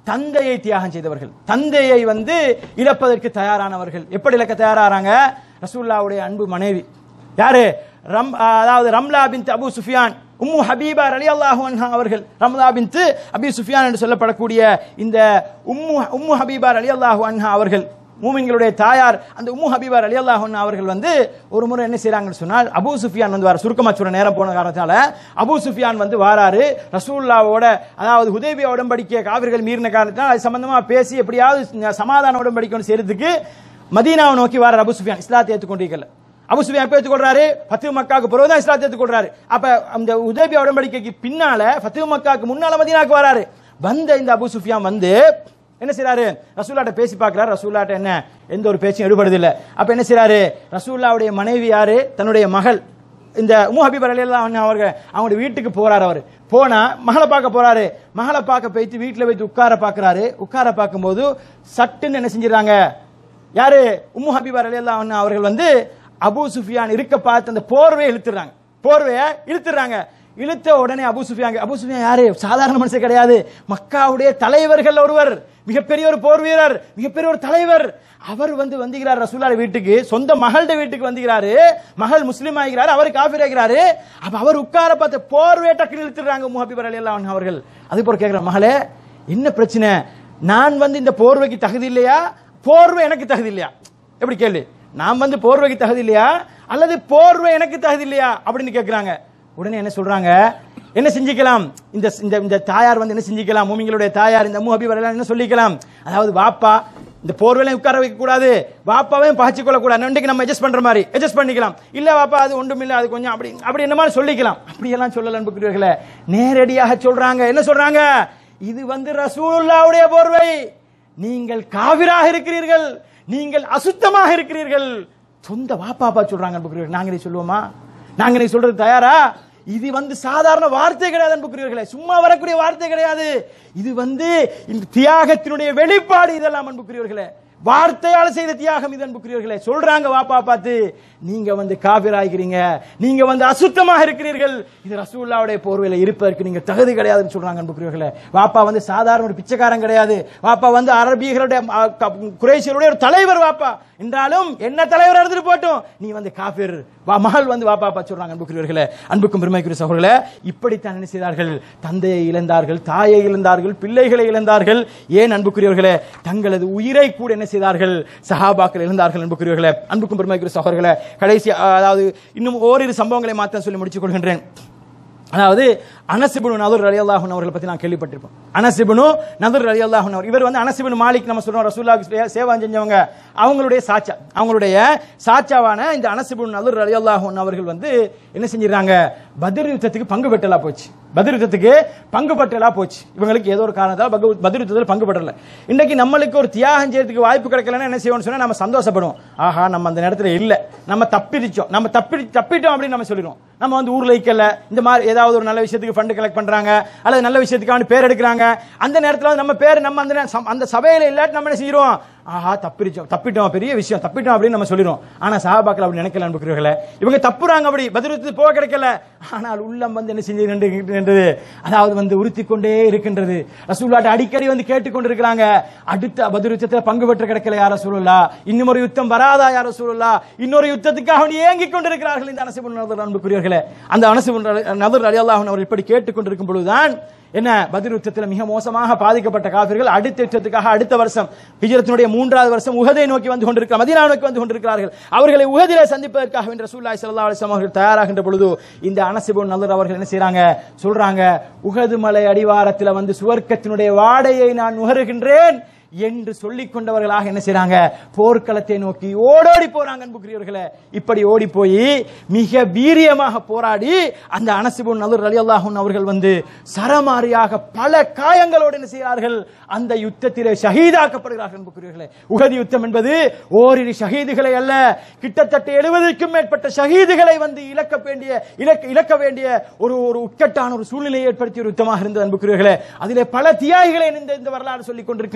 தந்தையை தியாகம் செய்தவர்கள் தந்தையை வந்து இழப்பதற்கு தயாரானவர்கள் எப்படி இழக்க தயாராறாங்க ரசூல்லாவுடைய அன்பு மனைவி யாரு ரம் அதாவது ரம்லா பின் அபு சுஃபியான் உம்மு ஹபீபா ரலி அல்லாஹு அன்ஹா அவர்கள் ரம்லா பின் அபி சுஃபியான் என்று சொல்லப்படக்கூடிய இந்த உம்மு உம்மு ஹபீபா ரலி அல்லாஹு அன்ஹா அவர்கள் மூமின்களுடைய தாயார் அந்த உம்மு ஹபீபா அலி அல்லாஹ் அவர்கள் வந்து ஒரு முறை என்ன செய்றாங்கன்னு சொன்னால் அபூ சுஃபியான் வந்து வர சுருக்கமா சொல்ற நேரம் போன காரணத்தால அபூ சுஃபியான் வந்து வாராரு ரசூல்லாவோட அதாவது ஹுதைபியா உடன்படிக்கை காவிர்கள் மீறின காரணத்தால் அது சம்பந்தமா பேசி எப்படியாவது சமாதான உடன்படிக்கை ஒன்று செய்யறதுக்கு மதீனாவை நோக்கி வாரார் அபூ சுஃபியான் இஸ்லாத்தை ஏற்றுக்கொண்டிருக்கல அபு சுஃபியான் எப்ப ஏற்றுக்கொள்றாரு ஃபத்து மக்காவுக்கு பிறகு தான் இஸ்லாத்தை ஏற்றுக்கொள்றாரு அப்ப அந்த உதேபியா உடன்படிக்கைக்கு பின்னால ஃபத்து மக்காவுக்கு முன்னால மதீனாக்கு வராரு வந்த இந்த அபு சுஃபியான் வந்து என்ன செய்றாரு ரசூல்லாட்ட பேசி பார்க்கிறார் ரசூல்லாட்ட என்ன எந்த ஒரு பேச்சும் எடுபடுது இல்ல அப்ப என்ன செய்றாரு ரசூல்லாவுடைய மனைவி யாரு தன்னுடைய மகள் இந்த உம்மு ஹபீப் அலியல்லாஹு அன்ஹா அவர்கள் அவங்களுடைய வீட்டுக்கு போறாரு அவர் போனா மகளை பார்க்க போறாரு மகளை பார்க்க போயிட்டு வீட்டுல வைத்து உட்கார பார்க்கறாரு உட்கார பார்க்கும்போது சட்டுன்னு என்ன செஞ்சிடறாங்க யாரு உம்மு ஹபீப் அலியல்லாஹு அன்ஹா அவர்கள் வந்து அபூ சுஃபியான் இருக்க பார்த்து அந்த போர்வையை இழுத்துறாங்க போர்வையை இழுத்துறாங்க இழுத்த உடனே அபூ சுஃபியான் அபூ சுஃபியான் யாரு சாதாரண மனுஷன் கிடையாது மக்காவுடைய தலைவர்கள் ஒருவர் மிகப்பெரிய ஒரு போர் வீரர் மிகப்பெரிய ஒரு தலைவர் அவர் வந்து வந்துகிறார் ரசூலா வீட்டுக்கு சொந்த மகள்ட வீட்டுக்கு வந்துகிறாரு மகள் முஸ்லீம் ஆகிறாரு அவர் காஃபிர் ஆகிறாரு அப்ப அவர் உட்கார பார்த்து போர்வே டக்குனு இழுத்துறாங்க முஹபிபர் அலி அல்லாஹ் அவர்கள் அது போல கேட்கிற மகளே என்ன பிரச்சனை நான் வந்து இந்த போர்வைக்கு தகுதி இல்லையா போர்வை எனக்கு தகுதி இல்லையா எப்படி கேள்வி நான் வந்து போர்வைக்கு தகுதி இல்லையா அல்லது போர்வை எனக்கு தகுதி இல்லையா அப்படின்னு கேட்கிறாங்க உடனே என்ன சொல்றாங்க என்ன செஞ்சுக்கலாம் இந்த இந்த இந்த தாயார் வந்து என்ன செஞ்சுக்கலாம் மூமிங்களுடைய தாயார் இந்த மூஹபி வரலாம் என்ன சொல்லிக்கலாம் அதாவது வாப்பா இந்த போர்வையில உட்கார வைக்க கூடாது வாப்பாவையும் பகச்சு கொள்ள கூடாது இன்றைக்கு நம்ம அட்ஜஸ்ட் பண்ற மாதிரி அட்ஜஸ்ட் பண்ணிக்கலாம் இல்ல வாப்பா அது ஒன்றும் இல்ல அது கொஞ்சம் அப்படி அப்படி என்ன மாதிரி சொல்லிக்கலாம் அப்படி எல்லாம் சொல்லல அன்புக்குரியவர்களே நேரடியாக சொல்றாங்க என்ன சொல்றாங்க இது வந்து ரசூலுல்லாவுடைய போர்வை நீங்கள் காவிராக இருக்கிறீர்கள் நீங்கள் அசுத்தமாக இருக்கிறீர்கள் சொந்த வாப்பாப்பா சொல்றாங்க அன்புக்குரியவர்கள் நாங்க இதை சொல்லுவோமா நாங்க இதை சொல்றது தயாரா இது வந்து சாதாரண வார்த்தை கிடையாது அன்புக்குரியவர்களே சும்மா வரக்கூடிய வார்த்தை கிடையாது இது வந்து இந்த தியாகத்தினுடைய வெளிப்பாடு இதெல்லாம் அன்புக்குரியவர்களே வார்த்தையால செய்த தியாகம் இது அன்புக்குரியவர்களே சொல்றாங்க வாப்பா பார்த்து நீங்க வந்து காபிராகிறீங்க நீங்க வந்து அசுத்தமாக இருக்கிறீர்கள் இது ரசூல்லாவுடைய போர்வையில இருப்பதற்கு நீங்க தகுதி கிடையாதுன்னு சொல்றாங்க அன்புக்குரியவர்களே வாப்பா வந்து சாதாரண ஒரு பிச்சைக்காரன் கிடையாது வாப்பா வந்து அரபியர்களுடைய அ, க- குறைஷியருடைய ஒரு தலைவர் வாப்பா என்றாலும் என்ன தலைவர் எடுத்துட்டு போட்டும் நீ வந்து காபிர் வா மகள் வந்து வாப்பா அப்பா சொல்றாங்க அன்புக்குரியவர்களே அன்புக்கும் பெருமைக்குரிய சகோதரர்களே இப்படித்தான் என்ன செய்தார்கள் தந்தையை இழந்தார்கள் தாயை இழந்தார்கள் பிள்ளைகளை இழந்தார்கள் ஏன் அன்புக்குரியவர்களே தங்களது உயிரை கூட என்ன செய்தார்கள் சஹாபாக்கள் இழந்தார்கள் அன்புக்குரியவர்களே அன்புக்கும் பெருமைக்குரிய சகோதரர்களே கடைசி அதாவது இன்னும் ஓரிரு சம்பவங்களை மாத்திரம் சொல்லி முடித்துக் கொள்கின்றேன் அதாவது அனசிபுனு நதுர் அலி அல்லாஹன் அவர்களை பத்தி நான் கேள்விப்பட்டிருப்போம் அனசிபுனு நதுர் அலி அல்லாஹன் அவர் இவர் வந்து அனசிபுனு மாலிக் நம்ம சொல்றோம் ரசூல்லாவுக்கு சே- சேவா செஞ்சவங்க அவங்களுடைய சாச்சா அவங்களுடைய சாச்சாவான இந்த அனசிபுனு நதுர் அலி அல்லாஹன் அவர்கள் வந்து என்ன செஞ்சிடறாங்க பத்ர் யுத்தத்துக்கு பங்கு பெற்றலா போச்சு பத்ர் யுத்தத்துக்கு பங்கு பெற்றலா போச்சு இவங்களுக்கு ஏதோ ஒரு காரணத்தால் பகு- பத்ர் யுத்தத்தில் பங்கு பெற்றல இன்னைக்கு நம்மளுக்கு ஒரு தியாகம் செய்யறதுக்கு வாய்ப்பு கிடைக்கலன்னா என்ன செய்வோம்னு சொன்னா நம்ம சந்தோஷப்படுவோம் ஆஹா நம்ம அந்த நேரத்துல இல்ல நம்ம தப்பிடிச்சோம் நம்ம தப்பி தப்பிட்டோம் அப்படின்னு நம்ம சொல்லிடுவோம் நம்ம வந்து ஊர்ல இருக்கல இந்த மாதிரி ஏதாவது ஒரு நல்ல விஷயத்துக்கு ஃபண்ட் கலெக்ட் பண்றாங்க அல்லது நல்ல விஷயத்துக்கான பேர் எடுக்கிறாங்க அந்த நேரத்துல வந்து நம்ம பேர் நம்ம அந்த நே- சம்- அந்த சபையில இல்லாட்டி நம்ம என்ன செய்யறோம் ஆஹா தப்பிச்சோம் தப்பிட்டோம் பெரிய விஷயம் தப்பிட்டோம் அப்படின்னு நம்ம சொல்லிடுவோம் ஆனா சஹாபாக்கள் அப்படி நினைக்கல அன்புக்குரியவர்களே இவங்க தப்புறாங்க அப்படி பதிலுக்கு போக கிடைக்கல ஆனால் உள்ளம் வந்து என்ன செஞ்சு நின்றுகின்றது அதாவது வந்து உறுத்தி கொண்டே இருக்கின்றது ரசூல்லாட்ட அடிக்கடி வந்து கேட்டுக்கொண்டிருக்கிறாங்க அடுத்த பதில் யுத்தத்தில் பங்கு பெற்று கிடைக்கல யார சூழலா இன்னும் ஒரு யுத்தம் வராதா யார சூழலா இன்னொரு யுத்தத்துக்காக வேண்டி ஏங்கிக் கொண்டிருக்கிறார்கள் இந்த அனசிபுன் நதர் அன்புக்குரியவர்களே அந்த அனசிபுன் நதர் அலி அல்லாஹன் அவர் இப்படி கேட்டுக்கொண்டிருக்கும் பொழுதுதான் என்ன பதில் யுத்தத்தில் மிக மோசமாக பாதிக்கப்பட்ட காபிர்கள் அடுத்த யுத்தத்துக்காக அடுத்த வருஷம் ஹிஜ்ரத்தினுடைய மூன்றாவது வருஷம் உகதை நோக்கி வந்து கொண்டிருக்க மதீனா நோக்கி வந்து கொண்டிருக்கிறார்கள் அவர்களை உகதிலே சந்திப்பதற்காக வேண்டிய ரசூலுல்லாஹி ஸல்லல்லாஹு அலைஹி வஸல்லம் அவர்கள் தயாராகின்ற பொழுது இந்த அனசிபுன் நல்லர் அவர்கள் என்ன செய்றாங்க சொல்றாங்க உகது மலை அடிவாரத்தில் வந்து சுவர்க்கத்தினுடைய வாடையை நான் நுகருகின்றேன் என்று சொல்லிக் கொண்டவர்களாக என்ன செய்றாங்க போர்க்களத்தை நோக்கி ஓடோடி போறாங்க அன்புக்குரியவர்களே இப்படி ஓடி போய் மிக வீரியமாக போராடி அந்த அனசிபுன் நல்லூர் அலி அல்லாஹூன் அவர்கள் வந்து சரமாரியாக பல காயங்களோடு என்ன செய்கிறார்கள் அந்த யுத்தத்திலே ஷஹீதாக்கப்படுகிறார்கள் அன்புக்குரியவர்களே உகதி யுத்தம் என்பது ஓரிரு ஷஹீதுகளை அல்ல கிட்டத்தட்ட எழுபதுக்கும் மேற்பட்ட ஷஹீதுகளை வந்து இழக்க வேண்டிய இழக்க இழக்க வேண்டிய ஒரு ஒரு உட்கட்டான ஒரு சூழ்நிலையை ஏற்படுத்திய ஒரு யுத்தமாக இருந்தது அன்புக்குரியவர்களே அதிலே பல தியாகிகளை இந்த இந்த வரலாறு சொல்லிக் கொண்டிருக்கின்றது அன்புக்குரியவர்களே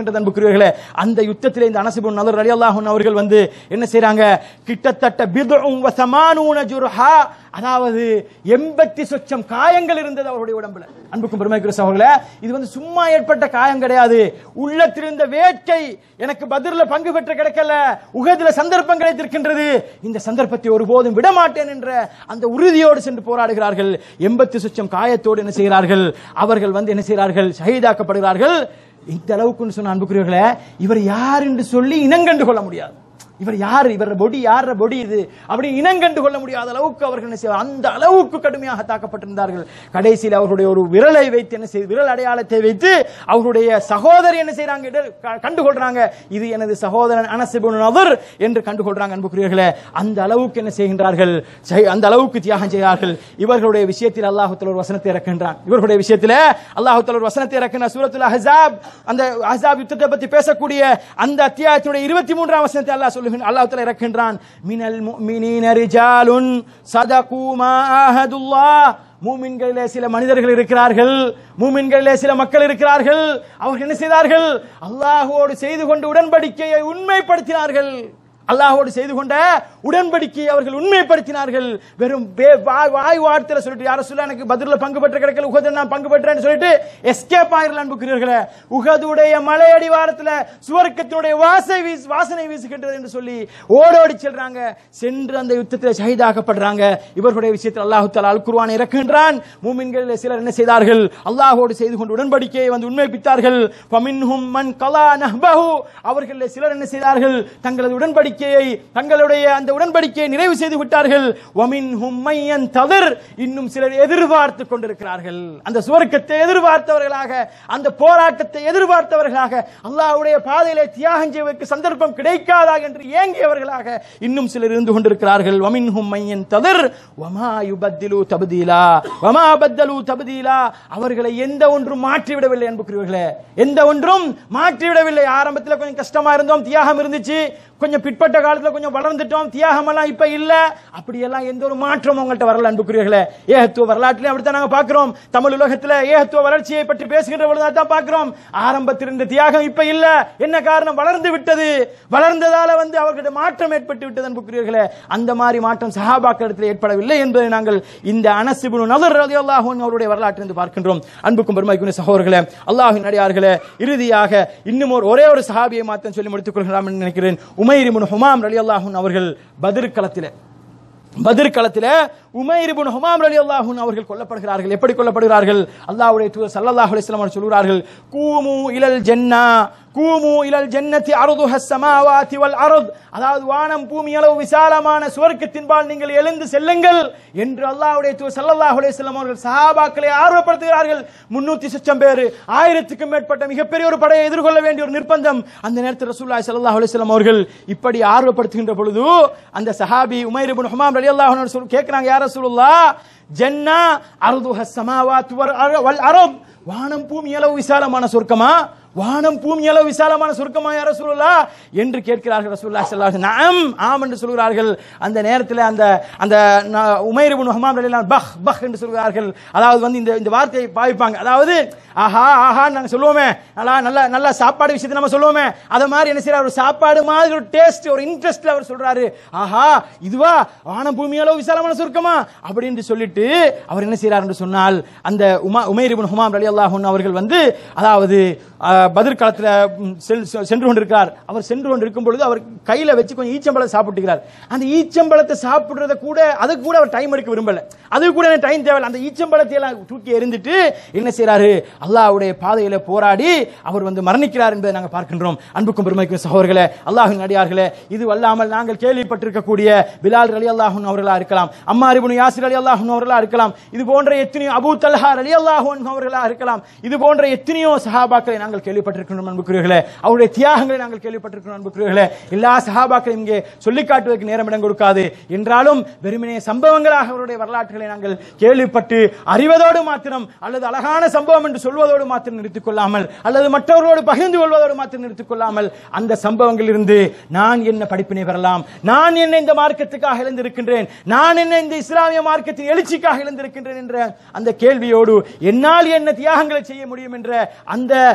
அன்புக்குரியவர்களே அந்த யுத்தத்திலே இந்த அனசிபுன் நதர் அலி அல்லாஹன் அவர்கள் வந்து என்ன செய்றாங்க கிட்டத்தட்ட பிதுஉம் வ சமானூன ஜுர்ஹா அதாவது எண்பத்தி சொச்சம் காயங்கள் இருந்தது அவருடைய உடம்புல அன்புக்கும் பெருமைக்குரிய சகோதரர்களே இது வந்து சும்மா ஏற்பட்ட காயம் கிடையாது உள்ளத்தில் இருந்த வேட்கை எனக்கு பதிர்ல பங்கு பெற்று கிடைக்கல உகதுல சந்தர்ப்பம் கிடைத்திருக்கின்றது இந்த சந்தர்ப்பத்தை ஒருபோதும் விடமாட்டேன் என்ற அந்த உறுதியோடு சென்று போராடுகிறார்கள் எண்பத்தி சொச்சம் காயத்தோடு என்ன செய்கிறார்கள் அவர்கள் வந்து என்ன செய்கிறார்கள் ஷஹீதாக்கப்படுகிறார்கள் இந்த அளவுக்கு சொன்ன அன்புக்குரியவர்களே இவர் யார் என்று சொல்லி இனங்கண்டு கொள்ள முடியாது இவர் யார் இவர் பொடி யார் பொடி இது அப்படி இனங்கண்டு கொள்ள முடியாத அளவுக்கு அவர்கள் என்ன செய்வார் அந்த அளவுக்கு கடுமையாக தாக்கப்பட்டிருந்தார்கள் கடைசியில் அவர்களுடைய ஒரு விரலை வைத்து என்ன செய்து விரல் அடையாளத்தை வைத்து அவர்களுடைய சகோதரி என்ன செய்றாங்க இட- க- கண்டுகொள்றாங்க இது எனது சகோதரன் அனசிபுன் அவர் என்று கண்டுகொள்றாங்க அன்புக்குரியவர்களே அந்த அளவுக்கு என்ன செய்கின்றார்கள் செய்- அந்த அளவுக்கு தியாகம் செய்கிறார்கள் இவர்களுடைய விஷயத்தில் அல்லாஹுத்தல ஒரு வசனத்தை இறக்கின்றான் இவர்களுடைய விஷயத்தில் அல்லாஹுத்தல ஒரு வசனத்தை இறக்கின்ற சூரத்துல் அஹ்ஸாப் அந்த அஹ்ஸாப் யுத்தத்தை பற்றி பேசக்கூடிய அந்த அத்தியாயத்தினுடைய இருபத்தி மூன்றாம் வசனத்தை அல்லாஹ் சொல்லுகின்ற அல்லாஹ் தஆலா இறக்கின்றான் மினல் முஃமினீன ரிஜாலுன் சதகு மா ஆஹதுல்லாஹ் மூமின்களிலே சில மனிதர்கள் இருக்கிறார்கள் மூமின்களிலே சில மக்கள் இருக்கிறார்கள் அவர்கள் என்ன செய்தார்கள் அல்லாஹ்வோடு செய்து கொண்ட உடன்படிக்கையை உண்மைப்படுத்தினார்கள் அல்லாஹ்வோடு செய்து கொண்ட உடன்படிக்கையை அவர்கள் உண்மைப்படுத்தினார்கள் வெறும் பே- வாய் வாய் வார்த்தையில சொல்லிட்டு யார சொல்ல எனக்கு பதில பங்கு பெற்ற கிடைக்கல உகது நான் பங்கு பெற்றேன்னு சொல்லிட்டு எஸ்கேப் ஆயிரலாம் அன்புக்கிறீர்களே உகதுடைய மலையடி வாரத்துல சுவர்க்கத்தினுடைய வாசை வீசு வாசனை வீசுகின்றது என்று சொல்லி ஓடோடி செல்றாங்க சென்று அந்த யுத்தத்தில் ஷஹீதாக்கப்படுறாங்க இவர்களுடைய விஷயத்தில் அல்லாஹு தஆலா அல் குர்ஆனை இறக்குகின்றான் மூமின்களில் சிலர் என்ன செய்தார்கள் அல்லாஹ்வோடு செய்து கொண்டு உடன்படிக்கையை வந்து உண்மைப்பித்தார்கள் ஃபமின்ஹும் மன் கலா நஹ்பஹு அவர்களில் சிலர் என்ன செய்தார்கள் தங்களது உடன்படிக்கையை தங்களுடைய அந்த உடன்படிக்கையை நிறைவு செய்து விட்டார்கள் வமின்ஹும் மையன் ததர் இன்னும் சிலர் எதிர்பார்த்து கொண்டிருக்கிறார்கள் அந்த சுவர்க்கத்தை எதிர்பார்த்தவர்களாக அந்த போராட்டத்தை எதிர்பார்த்தவர்களாக அல்லாஹ்வுடைய பாதையிலே தியாகம் செய்வதற்கு சந்தர்ப்பம் கிடைக்காதா என்று ஏங்கியவர்களாக இன்னும் சிலர் இருந்து கொண்டிருக்கிறார்கள் வமின்ஹும் மையன் ததர் வமா யுபத்திலு தபதீலா வமா பத்தலு தபதீலா அவர்களை எந்த ஒன்றும் மாற்றிவிடவில்லை அன்புக்குரியவர்களே எந்த ஒன்றும் மாற்றிவிடவில்லை ஆரம்பத்தில் கொஞ்சம் கஷ்டமா இருந்தோம் தியாகம் இருந்துச்சு கொஞ்சம் பிற்பட்ட காலத்துல கொஞ்சம் வளர்ந்துட்டோம் தியாகம் எல்லாம் இப்ப இல்ல அப்படியெல்லாம் எந்த ஒரு மாற்றமும் உங்கள்கிட்ட வரல அன்புக்குரியவர்களே ஏகத்துவ வரலாற்றிலே அப்படித்தான் நாங்க பார்க்கிறோம் தமிழ் உலகத்துல ஏகத்துவ வளர்ச்சியை பற்றி பேசுகின்ற பொழுது தான் பார்க்கிறோம் ஆரம்பத்தில் இருந்த தியாகம் இப்ப இல்ல என்ன காரணம் வளர்ந்து விட்டது வளர்ந்ததால வந்து அவர்களுடைய மாற்றம் ஏற்பட்டு விட்டது அன்புக்குரியவர்களே அந்த மாதிரி மாற்றம் சஹாபாக்களிடத்தில் ஏற்படவில்லை என்பதை நாங்கள் இந்த அனசிபுன் நதர் ரலியல்லாஹு அன்ஹு அவருடைய வரலாற்றிலிருந்து பார்க்கின்றோம் அன்புக்கும் பெருமைக்குரிய சகோதரர்களே அல்லாஹ்வின் அடியார்களே இறுதியாக இன்னும் ஒரு ஒரே ஒரு சஹாபியை மாத்திரம் சொல்லி முடித்துக் கொள்கலாம் என்று நினைக்கிறேன் உமைர் இப்னு ஹுமாம் ரலியல்லாஹு அன்ஹு அவர்கள் பத்ர் களத்திலே பத்ர் களத்திலே உமைர் இப்னு ஹுமாம் ரலியல்லாஹு அன்ஹு அவர்கள் கொல்லப்படுகிறார்கள் எப்படி கொல்லப்படுகிறார்கள் அல்லாஹ்வுடைய தூதர் ஸல்லல்லாஹு அலைஹி வஸல்லம் அவர்கள் சொல்கிறார்கள் கூமு இலல் ஜன்னா கூமு இலல் ஜன்னதி அர்துஹ ஸமாவாதி வல் அர்த் அதாவது வானம் பூமி அளவு விசாலமான சுவர்க்கத்தின்பால் நீங்கள் எழுந்து செல்லுங்கள் என்று அல்லாஹ்வுடைய தூதர் ஸல்லல்லாஹு அலைஹி வஸல்லம் அவர்கள் சஹாபாக்களை ஆர்வப்படுத்துகிறார்கள் 300 சொச்சம் பேர் ஆயிரத்துக்கும் மேற்பட்ட மிகப்பெரிய ஒரு படையை எதிர்கொள்ள வேண்டிய ஒரு நிர்பந்தம் அந்த நேரத்தில் ரசூலுல்லாஹி ஸல்லல்லாஹு அலைஹி வஸல்லம் அவர்கள் இப்படி ஆர்வப்படுத்துகின்ற பொழுது அந்த சஹாபி உமைர் இப்னு ஹுமாம் ரலியல்லாஹு அன்ஹு சொல் கேக்குறாங்க யா ரசூலுல்லாஹ் ஜன்னா அர்துஹ ஸமாவாத் வல் அர்த் வானம் பூமி அளவு விசாலமான சொர்க்கமா வானம் பூமி அளவு விசாலமான சொர்க்கமா யார சொல்லலா என்று கேட்கிறார்கள் ரசூலுல்லாஹி ஸல்லல்லாஹு அலைஹி வஸல்லம் நஅம் ஆம் என்று சொல்கிறார்கள் அந்த நேரத்தில் அந்த அந்த ந- உமைர் இப்னு ஹுமாம் ரலியல்லாஹு அன்ஹு பஹ் பஹ் என்று சொல்கிறார்கள் அதாவது வந்து இந்த இந்த வார்த்தையை பாவிப்பாங்க அதாவது ஆஹா ஆஹா நாங்க சொல்லுவோமே நல்லா நல்ல நல்ல சாப்பாடு விஷயத்தை நம்ம சொல்லுவோமே அத மாதிரி என்ன செய்யறாரு ஒரு சாப்பாடு மாதிரி ஒரு டேஸ்ட் ஒரு இன்ட்ரெஸ்ட்ல அவர் சொல்றாரு ஆஹா இதுவா வானம் பூமி அளவு விசாலமான சொர்க்கமா அப்படின்னு சொல்லிட்டு அவர் என்ன செய்யறார் என்று சொன்னால் அந்த உமா உமைர் இப்னு ஹுமாம் ரலியல்லாஹு அன்ஹு அவர்கள் வந்து அதாவது அஹ், பதிர் காலத்துல ம், செல்- செ- சென்று கொண்டிருக்கிறார் அவர் சென்று கொண்டிருக்கும் பொழுது அவர் கையில வச்சு கொஞ்சம் ஈச்சம்பழம் சாப்பிட்டுக்கிறார் அந்த ஈச்சம்பழத்தை சாப்பிடுறத கூட அதுக்கு கூட அவர் டைம் எடுக்க விரும்பல அது கூட எனக்கு டைம் தேவையில்லை அந்த ஈச்சம்பழத்தை எல்லாம் தூக்கி எறிந்துட்டு என்ன செய்றாரு அல்லாஹ்வுடைய பாதையில போராடி அவர் வந்து மரணிக்கிறார் என்பதை நாங்கள் பார்க்கின்றோம் அன்புக்கும் பெருமைக்கும் சகோதரர்களே அல்லாஹின் அடியார்களே இது அல்லாமல் நாங்கள் கேள்விப்பட்டிருக்கக்கூடிய பிலால் அலி அல்லாஹூன் அவர்களா இருக்கலாம் அம்மார் இப்னு யாசிர் அலி அல்லாஹூன் அவர்களா இருக்கலாம் இது போன்ற எத்தனையோ அபூ தல்ஹா அலி அல்லாஹூன் அவர்களா இருக்கலாம் இது போன்ற எத்தனையோ சஹாபாக்களை நாங்கள் கேள்விப்பட்டிருக்கிறோம் அன்புக்குரியவர்களே அவருடைய தியாகங்களை நாங்கள் கேள்விப்பட்டிருக்கிறோம் அன்புக்குரியவர்களே எல்லா சஹாபாக்களையும் இங்கே சொல்லிக் காட்டுவதற்கு நேரம் இடம் கொடுக்காது என்றாலும் வெறுமனே சம்பவங்களாக அவருடைய வரலாற்றுகளை நாங்கள் கேள்விப்பட்டு அறிவதோடு மாத்திரம் அல்லது அழகான சம்பவம் என்று சொல்வதோடு மாத்திரம் நிறுத்திக் கொள்ளாமல் அல்லது மற்றவர்களோடு பகிர்ந்து கொள்வதோடு மாத்திரம் நிறுத்திக் கொள்ளாமல் அந்த சம்பவங்களிலிருந்து நான் என்ன படிப்பினை பெறலாம் நான் என்ன இந்த மார்க்கத்துக்காக இழந்திருக்கின்றேன் நான் என்ன இந்த இஸ்லாமிய மார்க்கத்தின் எழுச்சிக்காக இழந்திருக்கின்றேன் என்ற அந்த கேள்வியோடு என்னால் என்ன தியாகங்களை செய்ய முடியும் என்ற அந்த அவா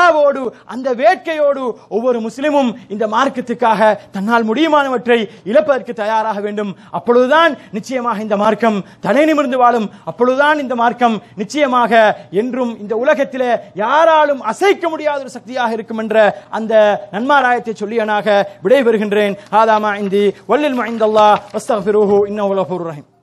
துஆவோடு அந்த வேட்கையோடு ஒவ்வொரு முஸ்லிமும் இந்த மார்க்கத்துக்காக தன்னால் முடியுமானவற்றை இழப்பதற்கு தயாராக வேண்டும் அப்பொழுதுதான் நிச்சயமாக இந்த மார்க்கம் தலை நிமிர்ந்து வாழும் அப்பொழுதுதான் இந்த மார்க்கம் நிச்சயமாக என்றும் இந்த உலகத்திலே யாராலும் அசைக்க முடியாத ஒரு சக்தியாக இருக்கும் என்ற அந்த நன்மாராயத்தை சொல்லியனாக விடைபெறுகின்றேன் ஆதாமா இந்தி வல்லில் மைந்தல்லா வஸ்தஃபிருஹு இன்னஹு லஃபூர் ரஹீம்